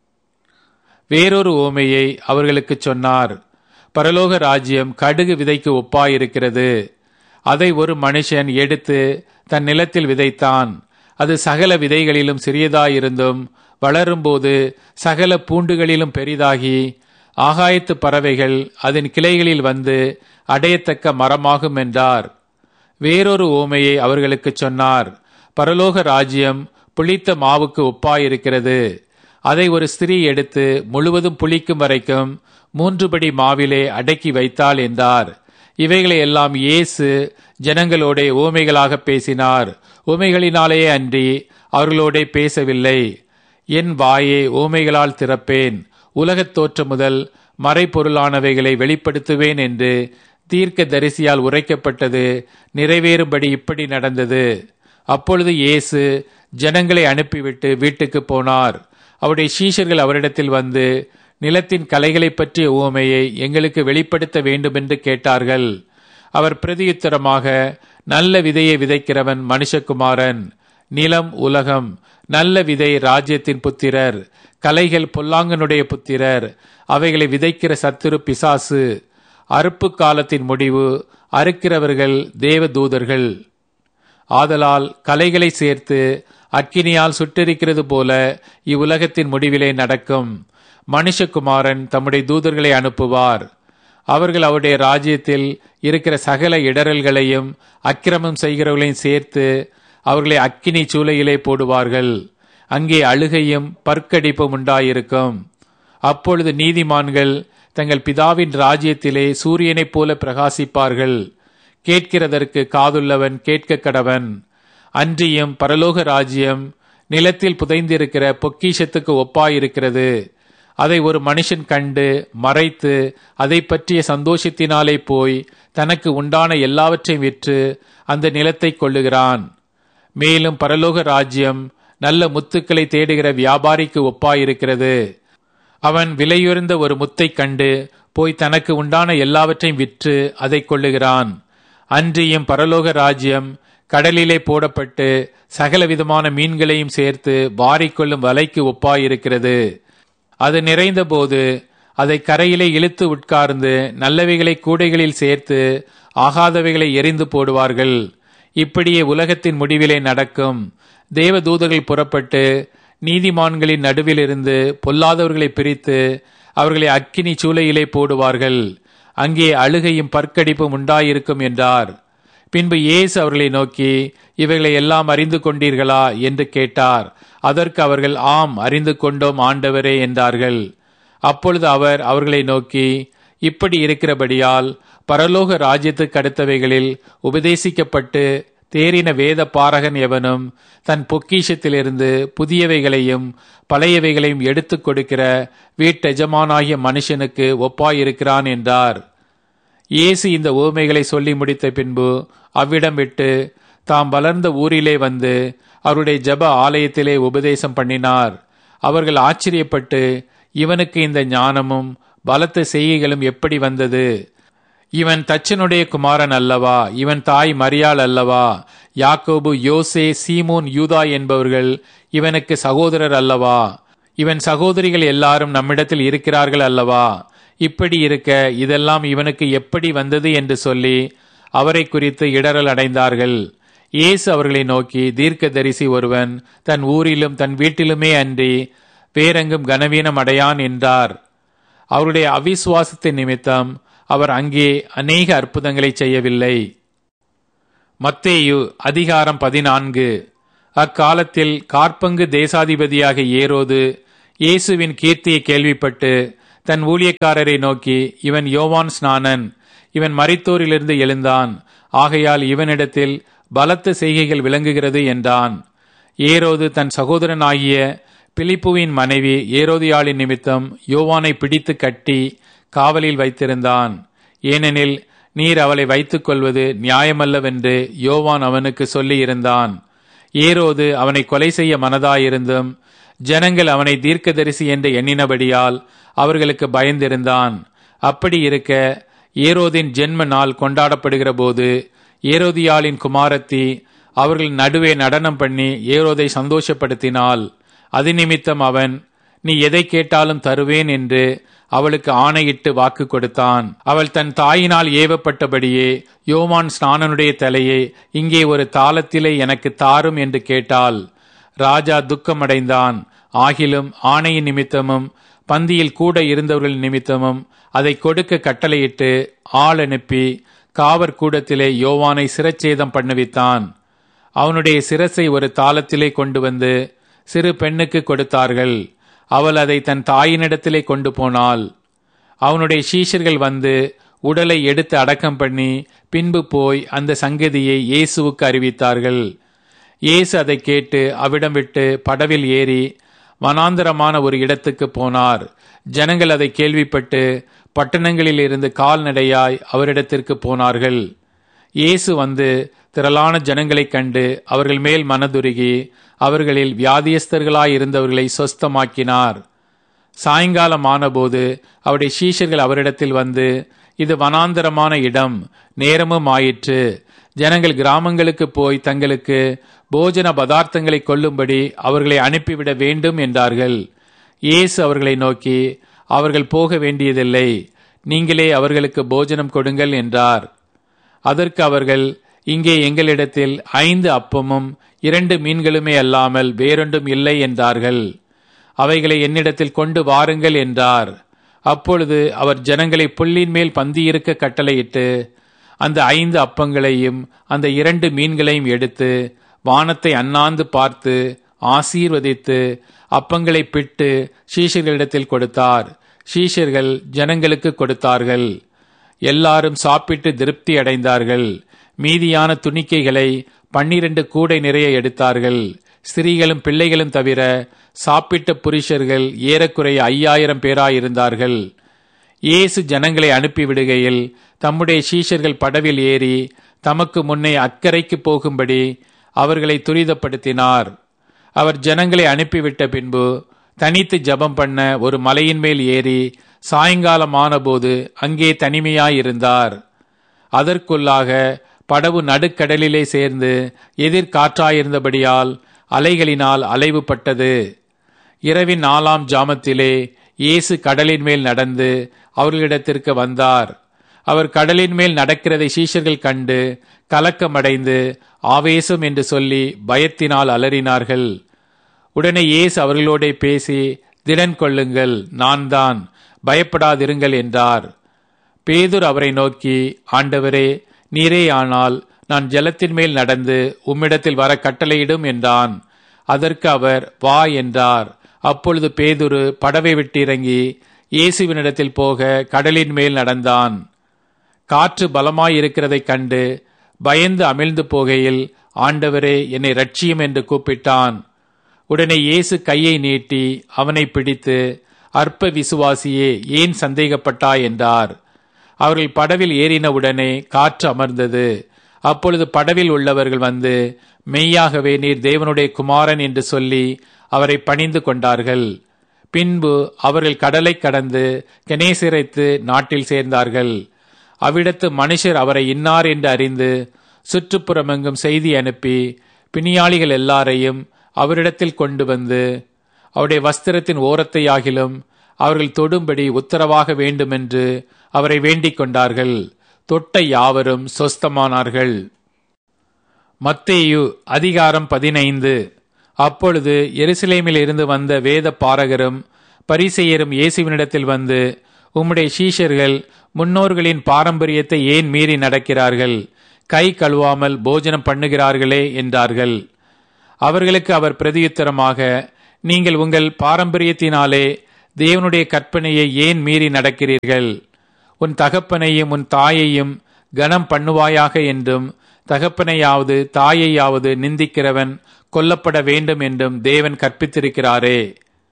A: வேறொரு ஓமையை அவர்களுக்கு சொன்னார் பரலோக ராஜ்யம் கடுகு விதைக்கு ஒப்பாயிருக்கிறது அதை ஒரு மனுஷன் எடுத்து தன் நிலத்தில் விதைத்தான் அது சகல விதைகளிலும் சிறியதாயிருந்தும் வளரும்போது சகல பூண்டுகளிலும் பெரிதாகி ஆகாயத்து பறவைகள் அதன் கிளைகளில் வந்து அடையத்தக்க மரமாகும் என்றார் வேறொரு ஓமையை அவர்களுக்கு சொன்னார் பரலோக ராஜ்யம் புளித்த மாவுக்கு ஒப்பாயிருக்கிறது அதை ஒரு ஸ்திரீ எடுத்து முழுவதும் புளிக்கும் வரைக்கும் மூன்று படி மாவிலே அடக்கி வைத்தாள் என்றார் இவைகளை எல்லாம் இயேசு ஜனங்களோட ஓமைகளாக பேசினார் ஓமைகளினாலேயே அன்றி அவர்களோட பேசவில்லை என் வாயை ஓமைகளால் திறப்பேன் உலகத் தோற்றம் முதல் மறைபொருளானவைகளை வெளிப்படுத்துவேன் என்று தீர்க்க தரிசியால் உரைக்கப்பட்டது நிறைவேறும்படி இப்படி நடந்தது அப்பொழுது இயேசு ஜனங்களை அனுப்பிவிட்டு வீட்டுக்கு போனார் அவருடைய சீஷர்கள் அவரிடத்தில் வந்து நிலத்தின் கலைகளை பற்றிய உவமையை எங்களுக்கு வெளிப்படுத்த வேண்டுமென்று கேட்டார்கள் அவர் பிரதியுத்தரமாக நல்ல விதையை விதைக்கிறவன் மனுஷகுமாரன் நிலம் உலகம் நல்ல விதை ராஜ்யத்தின் புத்திரர் கலைகள் பொல்லாங்கனுடைய புத்திரர் அவைகளை விதைக்கிற சத்துரு பிசாசு அறுப்பு காலத்தின் முடிவு அறுக்கிறவர்கள் தேவ தூதர்கள் ஆதலால் கலைகளை சேர்த்து அக்கினியால் சுட்டெரிக்கிறது போல இவ்வுலகத்தின் முடிவிலே நடக்கும் மனுஷகுமாரன் தம்முடைய தூதர்களை அனுப்புவார் அவர்கள் அவருடைய ராஜ்யத்தில் இருக்கிற சகல இடரல்களையும் அக்கிரமம் செய்கிறவர்களையும் சேர்த்து அவர்களை அக்கினி சூளையிலே போடுவார்கள் அங்கே அழுகையும் பற்கடிப்பும் உண்டாயிருக்கும் அப்பொழுது நீதிமான்கள் தங்கள் பிதாவின் ராஜ்யத்திலே சூரியனைப் போல பிரகாசிப்பார்கள் கேட்கிறதற்கு காதுள்ளவன் கேட்க கடவன் அன்றியும் பரலோக ராஜ்யம் நிலத்தில் புதைந்திருக்கிற பொக்கிஷத்துக்கு ஒப்பாயிருக்கிறது அதை ஒரு மனுஷன் கண்டு மறைத்து அதை பற்றிய சந்தோஷத்தினாலே போய் தனக்கு உண்டான எல்லாவற்றையும் விற்று அந்த நிலத்தை கொள்ளுகிறான் மேலும் பரலோக ராஜ்யம் நல்ல முத்துக்களை தேடுகிற வியாபாரிக்கு ஒப்பாயிருக்கிறது அவன் விலையுயர்ந்த ஒரு முத்தைக் கண்டு போய் தனக்கு உண்டான எல்லாவற்றையும் விற்று அதை கொள்ளுகிறான் அன்றியும் பரலோக ராஜ்யம் கடலிலே போடப்பட்டு சகலவிதமான மீன்களையும் சேர்த்து வாரிக்கொள்ளும் வலைக்கு ஒப்பாயிருக்கிறது அது நிறைந்தபோது அதை கரையிலே இழுத்து உட்கார்ந்து நல்லவைகளை கூடைகளில் சேர்த்து ஆகாதவைகளை எரிந்து போடுவார்கள் இப்படியே உலகத்தின் முடிவிலே நடக்கும் தேவ தூதர்கள் புறப்பட்டு நீதிமான்களின் நடுவிலிருந்து பொல்லாதவர்களை பிரித்து அவர்களை அக்கினி சூளையிலே போடுவார்கள் அங்கே அழுகையும் பற்கடிப்பும் உண்டாயிருக்கும் என்றார் பின்பு இயேசு அவர்களை நோக்கி இவைகளை எல்லாம் அறிந்து கொண்டீர்களா என்று கேட்டார் அதற்கு அவர்கள் ஆம் அறிந்து கொண்டோம் ஆண்டவரே என்றார்கள் அப்பொழுது அவர் அவர்களை நோக்கி இப்படி இருக்கிறபடியால் பரலோக ராஜ்யத்துக்கு அடுத்தவைகளில் உபதேசிக்கப்பட்டு தேறின வேத பாரகன் எவனும் தன் பொக்கிஷத்திலிருந்து புதியவைகளையும் பழையவைகளையும் எடுத்துக் கொடுக்கிற வீட்டெஜமானாகிய மனுஷனுக்கு ஒப்பாயிருக்கிறான் என்றார் இயேசு இந்த ஓமைகளை சொல்லி முடித்த பின்பு அவ்விடம் விட்டு தாம் வளர்ந்த ஊரிலே வந்து அவருடைய ஜப ஆலயத்திலே உபதேசம் பண்ணினார் அவர்கள் ஆச்சரியப்பட்டு இவனுக்கு இந்த ஞானமும் பலத்த செய்கைகளும் எப்படி வந்தது இவன் தச்சனுடைய குமாரன் அல்லவா இவன் தாய் மரியாள் அல்லவா யாக்கோபு யோசே சீமோன் யூதா என்பவர்கள் இவனுக்கு சகோதரர் அல்லவா இவன் சகோதரிகள் எல்லாரும் நம்மிடத்தில் இருக்கிறார்கள் அல்லவா இப்படி இருக்க இதெல்லாம் இவனுக்கு எப்படி வந்தது என்று சொல்லி அவரை குறித்து இடரல் அடைந்தார்கள் இயேசு அவர்களை நோக்கி தீர்க்க தரிசி ஒருவன் தன் ஊரிலும் தன் வீட்டிலுமே அன்றி வேறெங்கும் கனவீனம் அடையான் என்றார் அவருடைய அவிசுவாசத்தின் நிமித்தம் அவர் அங்கே அநேக அற்புதங்களை செய்யவில்லை மத்தேயு அதிகாரம் பதினான்கு அக்காலத்தில் கார்பங்கு தேசாதிபதியாக ஏரோது இயேசுவின் கீர்த்தியை கேள்விப்பட்டு தன் ஊழியக்காரரை நோக்கி இவன் யோவான் ஸ்நானன் இவன் மரித்தோரிலிருந்து எழுந்தான் ஆகையால் இவனிடத்தில் பலத்த செய்கைகள் விளங்குகிறது என்றான் ஏரோது தன் சகோதரனாகிய பிலிப்புவின் மனைவி ஏரோதியாளின் நிமித்தம் யோவானை பிடித்து கட்டி காவலில் வைத்திருந்தான் ஏனெனில் நீர் அவளை வைத்துக் கொள்வது நியாயமல்லவென்று யோவான் அவனுக்கு சொல்லியிருந்தான் ஏரோது அவனை கொலை செய்ய மனதாயிருந்தும் ஜனங்கள் அவனை தீர்க்கதரிசி என்று எண்ணினபடியால் அவர்களுக்கு பயந்திருந்தான் அப்படி இருக்க ஏரோதின் ஜென்ம நாள் கொண்டாடப்படுகிற போது ஏரோதியாளின் குமாரத்தி அவர்கள் நடுவே நடனம் பண்ணி ஏரோதை சந்தோஷப்படுத்தினாள் அது நிமித்தம் அவன் நீ எதை கேட்டாலும் தருவேன் என்று அவளுக்கு ஆணையிட்டு வாக்கு கொடுத்தான் அவள் தன் தாயினால் ஏவப்பட்டபடியே யோவான் ஸ்நானனுடைய தலையை இங்கே ஒரு தாளத்திலே எனக்கு தாரும் என்று கேட்டாள் ராஜா துக்கமடைந்தான் ஆகிலும் ஆணையின் நிமித்தமும் பந்தியில் கூட இருந்தவர்கள் நிமித்தமும் அதை கொடுக்க கட்டளையிட்டு ஆள் அனுப்பி காவற் கூடத்திலே யோவானை சிரச்சேதம் பண்ணுவித்தான் அவனுடைய சிரசை ஒரு தாளத்திலே கொண்டு வந்து சிறு பெண்ணுக்கு கொடுத்தார்கள் அவள் அதை தன் தாயினிடத்திலே கொண்டு போனாள் அவனுடைய சீஷர்கள் வந்து உடலை எடுத்து அடக்கம் பண்ணி பின்பு போய் அந்த சங்கதியை இயேசுவுக்கு அறிவித்தார்கள் இயேசு அதை கேட்டு அவிடம் விட்டு படவில் ஏறி வனாந்தரமான ஒரு இடத்துக்கு போனார் ஜனங்கள் அதை கேள்விப்பட்டு பட்டணங்களில் இருந்து கால்நடையாய் அவரிடத்திற்கு போனார்கள் இயேசு வந்து திரளான ஜனங்களைக் கண்டு அவர்கள் மேல் மனதுருகி அவர்களில் வியாதியஸ்தர்களாயிருந்தவர்களை சொஸ்தமாக்கினார் சாயங்காலம் ஆனபோது அவருடைய சீஷர்கள் அவரிடத்தில் வந்து இது வனாந்தரமான இடம் நேரமும் ஆயிற்று ஜனங்கள் கிராமங்களுக்கு போய் தங்களுக்கு போஜன பதார்த்தங்களை கொள்ளும்படி அவர்களை அனுப்பிவிட வேண்டும் என்றார்கள் இயேசு அவர்களை நோக்கி அவர்கள் போக வேண்டியதில்லை நீங்களே அவர்களுக்கு போஜனம் கொடுங்கள் என்றார் அதற்கு அவர்கள் இங்கே எங்களிடத்தில் ஐந்து அப்பமும் இரண்டு மீன்களுமே அல்லாமல் வேறொன்றும் இல்லை என்றார்கள் அவைகளை என்னிடத்தில் கொண்டு வாருங்கள் என்றார் அப்பொழுது அவர் ஜனங்களை புல்லின் மேல் பந்தியிருக்க கட்டளையிட்டு அந்த ஐந்து அப்பங்களையும் அந்த இரண்டு மீன்களையும் எடுத்து வானத்தை அண்ணாந்து பார்த்து ஆசீர்வதித்து அப்பங்களை பிட்டு சீஷர்களிடத்தில் கொடுத்தார் சீஷர்கள் ஜனங்களுக்கு கொடுத்தார்கள் எல்லாரும் சாப்பிட்டு திருப்தி அடைந்தார்கள் மீதியான துணிக்கைகளை பன்னிரண்டு கூடை நிறைய எடுத்தார்கள் ஸ்திரீகளும் பிள்ளைகளும் தவிர சாப்பிட்ட புருஷர்கள் ஏறக்குறைய ஐயாயிரம் பேராயிருந்தார்கள் இயேசு ஜனங்களை அனுப்பிவிடுகையில் தம்முடைய சீஷர்கள் படவில் ஏறி தமக்கு முன்னே அக்கறைக்கு போகும்படி அவர்களை துரிதப்படுத்தினார் அவர் ஜனங்களை அனுப்பிவிட்ட பின்பு தனித்து ஜபம் பண்ண ஒரு மலையின் மேல் ஏறி சாயங்காலம் ஆனபோது அங்கே தனிமையாயிருந்தார் அதற்குள்ளாக படவு நடுக்கடலிலே சேர்ந்து எதிர்காற்றாயிருந்தபடியால் அலைகளினால் அலைவுபட்டது இரவின் நாலாம் ஜாமத்திலே இயேசு கடலின் மேல் நடந்து அவர்களிடத்திற்கு வந்தார் அவர் கடலின் மேல் நடக்கிறதை சீஷர்கள் கண்டு கலக்கமடைந்து ஆவேசம் என்று சொல்லி பயத்தினால் அலறினார்கள் உடனே இயேசு அவர்களோட பேசி திடன் கொள்ளுங்கள் நான் தான் பயப்படாதிருங்கள் என்றார் பேதுர் அவரை நோக்கி ஆண்டவரே நீரே ஆனால் நான் ஜலத்தின் மேல் நடந்து உம்மிடத்தில் வர கட்டளையிடும் என்றான் அதற்கு அவர் வா என்றார் அப்பொழுது பேதுரு படவை விட்டு இறங்கி இயேசுவினிடத்தில் போக கடலின் மேல் நடந்தான் காற்று பலமாயிருக்கிறதைக் கண்டு பயந்து அமிழ்ந்து போகையில் ஆண்டவரே என்னை ரட்சியும் என்று கூப்பிட்டான் உடனே இயேசு கையை நீட்டி அவனை பிடித்து அற்ப விசுவாசியே ஏன் சந்தேகப்பட்டாய் என்றார் அவர்கள் படவில் ஏறினவுடனே காற்று அமர்ந்தது அப்பொழுது படவில் உள்ளவர்கள் வந்து மெய்யாகவே நீர் தேவனுடைய குமாரன் என்று சொல்லி அவரை பணிந்து கொண்டார்கள் பின்பு அவர்கள் கடலை கடந்து கெனேசிரைத்து நாட்டில் சேர்ந்தார்கள் அவ்விடத்து மனுஷர் அவரை இன்னார் என்று அறிந்து சுற்றுப்புறமெங்கும் செய்தி அனுப்பி பிணியாளிகள் எல்லாரையும் அவரிடத்தில் கொண்டு வந்து அவருடைய வஸ்திரத்தின் ஓரத்தையாகிலும் அவர்கள் தொடும்படி உத்தரவாக வேண்டுமென்று அவரை வேண்டிக் கொண்டார்கள் தொட்ட யாவரும் சொஸ்தமானார்கள் மத்தேயு அதிகாரம் பதினைந்து அப்பொழுது எருசலேமில் இருந்து வந்த வேத பாரகரும் பரிசெயரும் இயேசுவினிடத்தில் வந்து உம்முடைய சீஷர்கள் முன்னோர்களின் பாரம்பரியத்தை ஏன் மீறி நடக்கிறார்கள் கை கழுவாமல் போஜனம் பண்ணுகிறார்களே என்றார்கள் அவர்களுக்கு அவர் பிரதியுத்தரமாக நீங்கள் உங்கள் பாரம்பரியத்தினாலே தேவனுடைய கற்பனையை ஏன் மீறி நடக்கிறீர்கள் உன் தகப்பனையும் உன் தாயையும் கனம் பண்ணுவாயாக என்றும் தகப்பனையாவது தாயையாவது நிந்திக்கிறவன் கொல்லப்பட வேண்டும் என்றும் தேவன் கற்பித்திருக்கிறாரே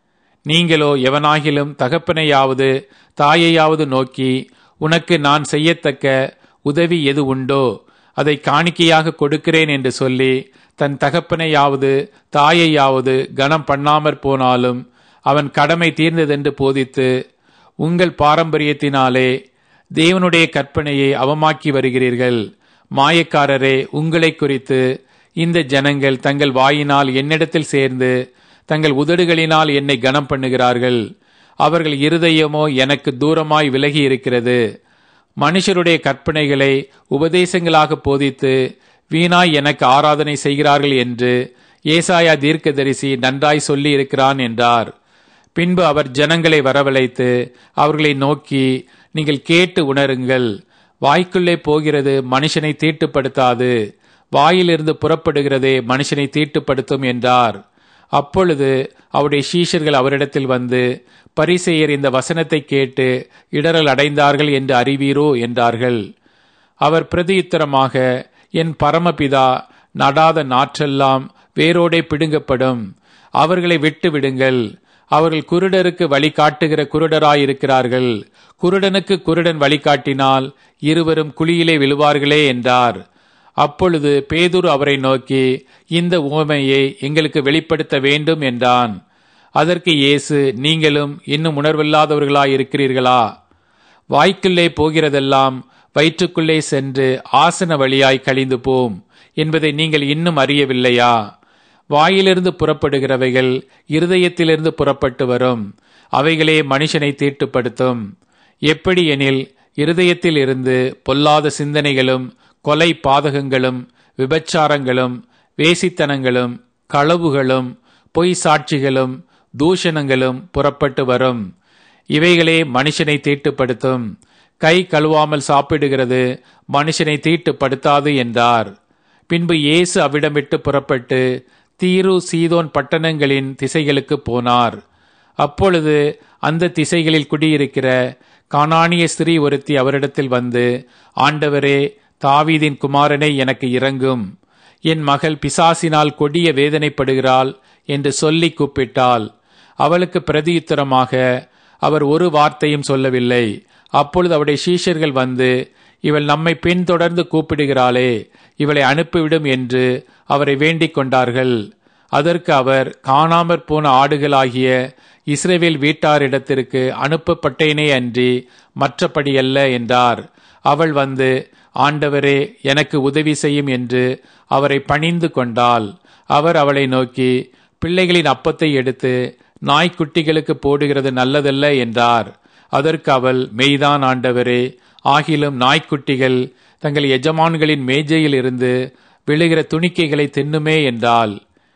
A: நீங்களோ எவனாகிலும் தகப்பனையாவது தாயையாவது நோக்கி உனக்கு நான் செய்யத்தக்க உதவி எது உண்டோ அதை காணிக்கையாக கொடுக்கிறேன் என்று சொல்லி தன் தகப்பனையாவது தாயையாவது கனம் பண்ணாமற் போனாலும் அவன் கடமை தீர்ந்ததென்று போதித்து உங்கள் பாரம்பரியத்தினாலே தேவனுடைய கற்பனையை அவமாக்கி வருகிறீர்கள் மாயக்காரரே உங்களை குறித்து இந்த ஜனங்கள் தங்கள் வாயினால் என்னிடத்தில் சேர்ந்து தங்கள் உதடுகளினால் என்னை கனம் பண்ணுகிறார்கள் அவர்கள் இருதயமோ எனக்கு தூரமாய் விலகி இருக்கிறது மனுஷருடைய கற்பனைகளை உபதேசங்களாக போதித்து வீணாய் எனக்கு ஆராதனை செய்கிறார்கள் என்று ஏசாயா தீர்க்கதரிசி நன்றாய் சொல்லி இருக்கிறான் என்றார் பின்பு அவர் ஜனங்களை வரவழைத்து அவர்களை நோக்கி நீங்கள் கேட்டு உணருங்கள் வாய்க்குள்ளே போகிறது மனுஷனை தீட்டுப்படுத்தாது வாயிலிருந்து புறப்படுகிறதே மனுஷனை தீட்டுப்படுத்தும் என்றார் அப்பொழுது அவருடைய சீஷர்கள் அவரிடத்தில் வந்து பரிசெயர் இந்த வசனத்தை கேட்டு இடரல் அடைந்தார்கள் என்று அறிவீரோ என்றார்கள் அவர் பிரதியுத்தரமாக என் பரமபிதா நடாத நாற்றெல்லாம் வேரோடே பிடுங்கப்படும் அவர்களை விட்டு விடுங்கள் அவர்கள் குருடருக்கு வழிகாட்டுகிற குருடராயிருக்கிறார்கள் குருடனுக்கு குருடன் வழிகாட்டினால் இருவரும் குழியிலே விழுவார்களே என்றார் அப்பொழுது பேதுரு அவரை நோக்கி இந்த உவமையை எங்களுக்கு வெளிப்படுத்த வேண்டும் என்றான் அதற்கு இயேசு நீங்களும் இன்னும் உணர்வில்லாதவர்களாய் இருக்கிறீர்களா வாய்க்குள்ளே போகிறதெல்லாம் வயிற்றுக்குள்ளே சென்று ஆசன வழியாய் கழிந்து போம் என்பதை நீங்கள் இன்னும் அறியவில்லையா வாயிலிருந்து புறப்படுகிறவைகள் இருதயத்திலிருந்து புறப்பட்டு வரும் அவைகளே மனுஷனை தீட்டுப்படுத்தும் எப்படி எனில் இருதயத்தில் இருந்து பொல்லாத சிந்தனைகளும் கொலை பாதகங்களும் விபச்சாரங்களும் வேசித்தனங்களும் களவுகளும் பொய் சாட்சிகளும் தூஷணங்களும் புறப்பட்டு வரும் இவைகளே மனுஷனை தீட்டுப்படுத்தும் கை கழுவாமல் சாப்பிடுகிறது மனுஷனை தீட்டுப்படுத்தாது என்றார் பின்பு இயேசு அவ்விடமிட்டு புறப்பட்டு தீரு சீதோன் பட்டணங்களின் திசைகளுக்கு போனார் அப்பொழுது அந்த திசைகளில் குடியிருக்கிற கானானிய ஸ்திரீ ஒருத்தி அவரிடத்தில் வந்து ஆண்டவரே தாவீதின் குமாரனை எனக்கு இறங்கும் என் மகள் பிசாசினால் கொடிய வேதனைப்படுகிறாள் என்று சொல்லி கூப்பிட்டாள் அவளுக்கு பிரதியுத்தரமாக அவர் ஒரு வார்த்தையும் சொல்லவில்லை அப்பொழுது அவருடைய சீஷர்கள் வந்து இவள் நம்மை பின்தொடர்ந்து கூப்பிடுகிறாளே இவளை அனுப்பிவிடும் என்று அவரை வேண்டிக் கொண்டார்கள் அதற்கு அவர் காணாமற் போன ஆடுகளாகிய இஸ்ரேவேல் வீட்டாரிடத்திற்கு அனுப்பப்பட்டேனே அன்றி மற்றபடியல்ல என்றார் அவள் வந்து ஆண்டவரே எனக்கு உதவி செய்யும் என்று அவரை பணிந்து கொண்டாள் அவர் அவளை நோக்கி பிள்ளைகளின் அப்பத்தை எடுத்து நாய்க்குட்டிகளுக்கு போடுகிறது நல்லதல்ல என்றார் அதற்கு அவள் மெய்தான் ஆண்டவரே ஆகிலும் நாய்க்குட்டிகள் தங்கள் எஜமான்களின் மேஜையில் இருந்து விழுகிற துணிக்கைகளை தின்னுமே என்றாள்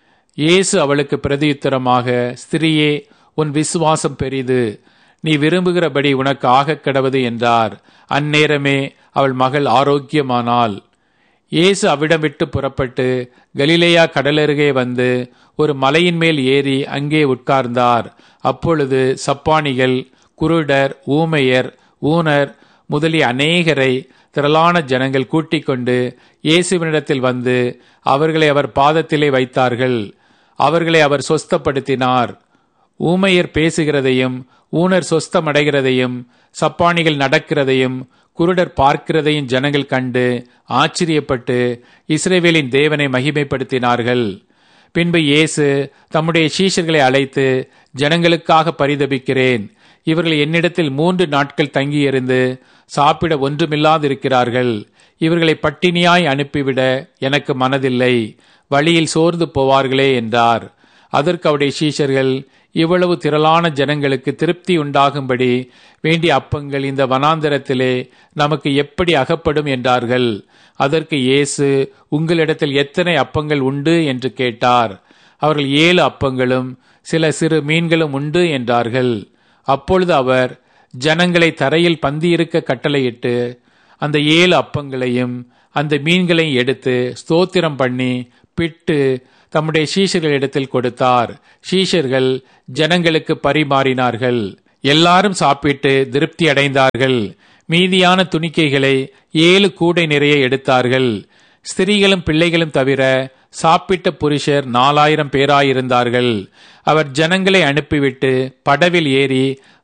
A: இயேசு அவளுக்கு பிரதியுத்தரமாக ஸ்திரியே உன் விசுவாசம் பெரிது நீ விரும்புகிறபடி உனக்கு ஆகக் கிடவது என்றார் அந்நேரமே அவள் மகள் ஆரோக்கியமானாள் இயேசு அவ்விடம் விட்டு புறப்பட்டு கலிலேயா கடலருகே வந்து ஒரு மலையின் மேல் ஏறி அங்கே உட்கார்ந்தார் அப்பொழுது சப்பானிகள் குருடர் ஊமையர் ஊனர் முதலிய அநேகரை திரளான ஜனங்கள் கூட்டிக் கொண்டு இயேசுவினிடத்தில் வந்து அவர்களை அவர் பாதத்திலே வைத்தார்கள் அவர்களை அவர் சொஸ்தப்படுத்தினார் ஊமையர் பேசுகிறதையும் ஊனர் சொஸ்தமடைகிறதையும் சப்பானிகள் நடக்கிறதையும் குருடர் பார்க்கிறதையும் ஜனங்கள் கண்டு ஆச்சரியப்பட்டு இஸ்ரேவேலின் தேவனை மகிமைப்படுத்தினார்கள் பின்பு இயேசு தம்முடைய சீஷர்களை அழைத்து ஜனங்களுக்காக பரிதபிக்கிறேன் இவர்கள் என்னிடத்தில் மூன்று நாட்கள் தங்கியிருந்து சாப்பிட ஒன்றுமில்லாதிருக்கிறார்கள் இவர்களை பட்டினியாய் அனுப்பிவிட எனக்கு மனதில்லை வழியில் சோர்ந்து போவார்களே என்றார் அதற்கு அவருடைய சீஷர்கள் இவ்வளவு திரளான ஜனங்களுக்கு திருப்தி உண்டாகும்படி வேண்டிய அப்பங்கள் இந்த வனாந்தரத்திலே நமக்கு எப்படி அகப்படும் என்றார்கள் அதற்கு இயேசு உங்களிடத்தில் எத்தனை அப்பங்கள் உண்டு என்று கேட்டார் அவர்கள் ஏழு அப்பங்களும் சில சிறு மீன்களும் உண்டு என்றார்கள் அப்பொழுது அவர் ஜனங்களை தரையில் பந்தியிருக்க கட்டளையிட்டு அந்த ஏழு அப்பங்களையும் அந்த மீன்களையும் எடுத்து ஸ்தோத்திரம் பண்ணி பிட்டு தம்முடைய சீஷர்களிடத்தில் கொடுத்தார் சீஷர்கள் ஜனங்களுக்கு பரிமாறினார்கள் எல்லாரும் சாப்பிட்டு திருப்தி அடைந்தார்கள் மீதியான துணிக்கைகளை ஏழு கூடை நிறைய எடுத்தார்கள் ஸ்திரீகளும் பிள்ளைகளும் தவிர சாப்பிட்ட புருஷர் நாலாயிரம் பேராயிருந்தார்கள் அவர் ஜனங்களை அனுப்பிவிட்டு படவில் ஏறி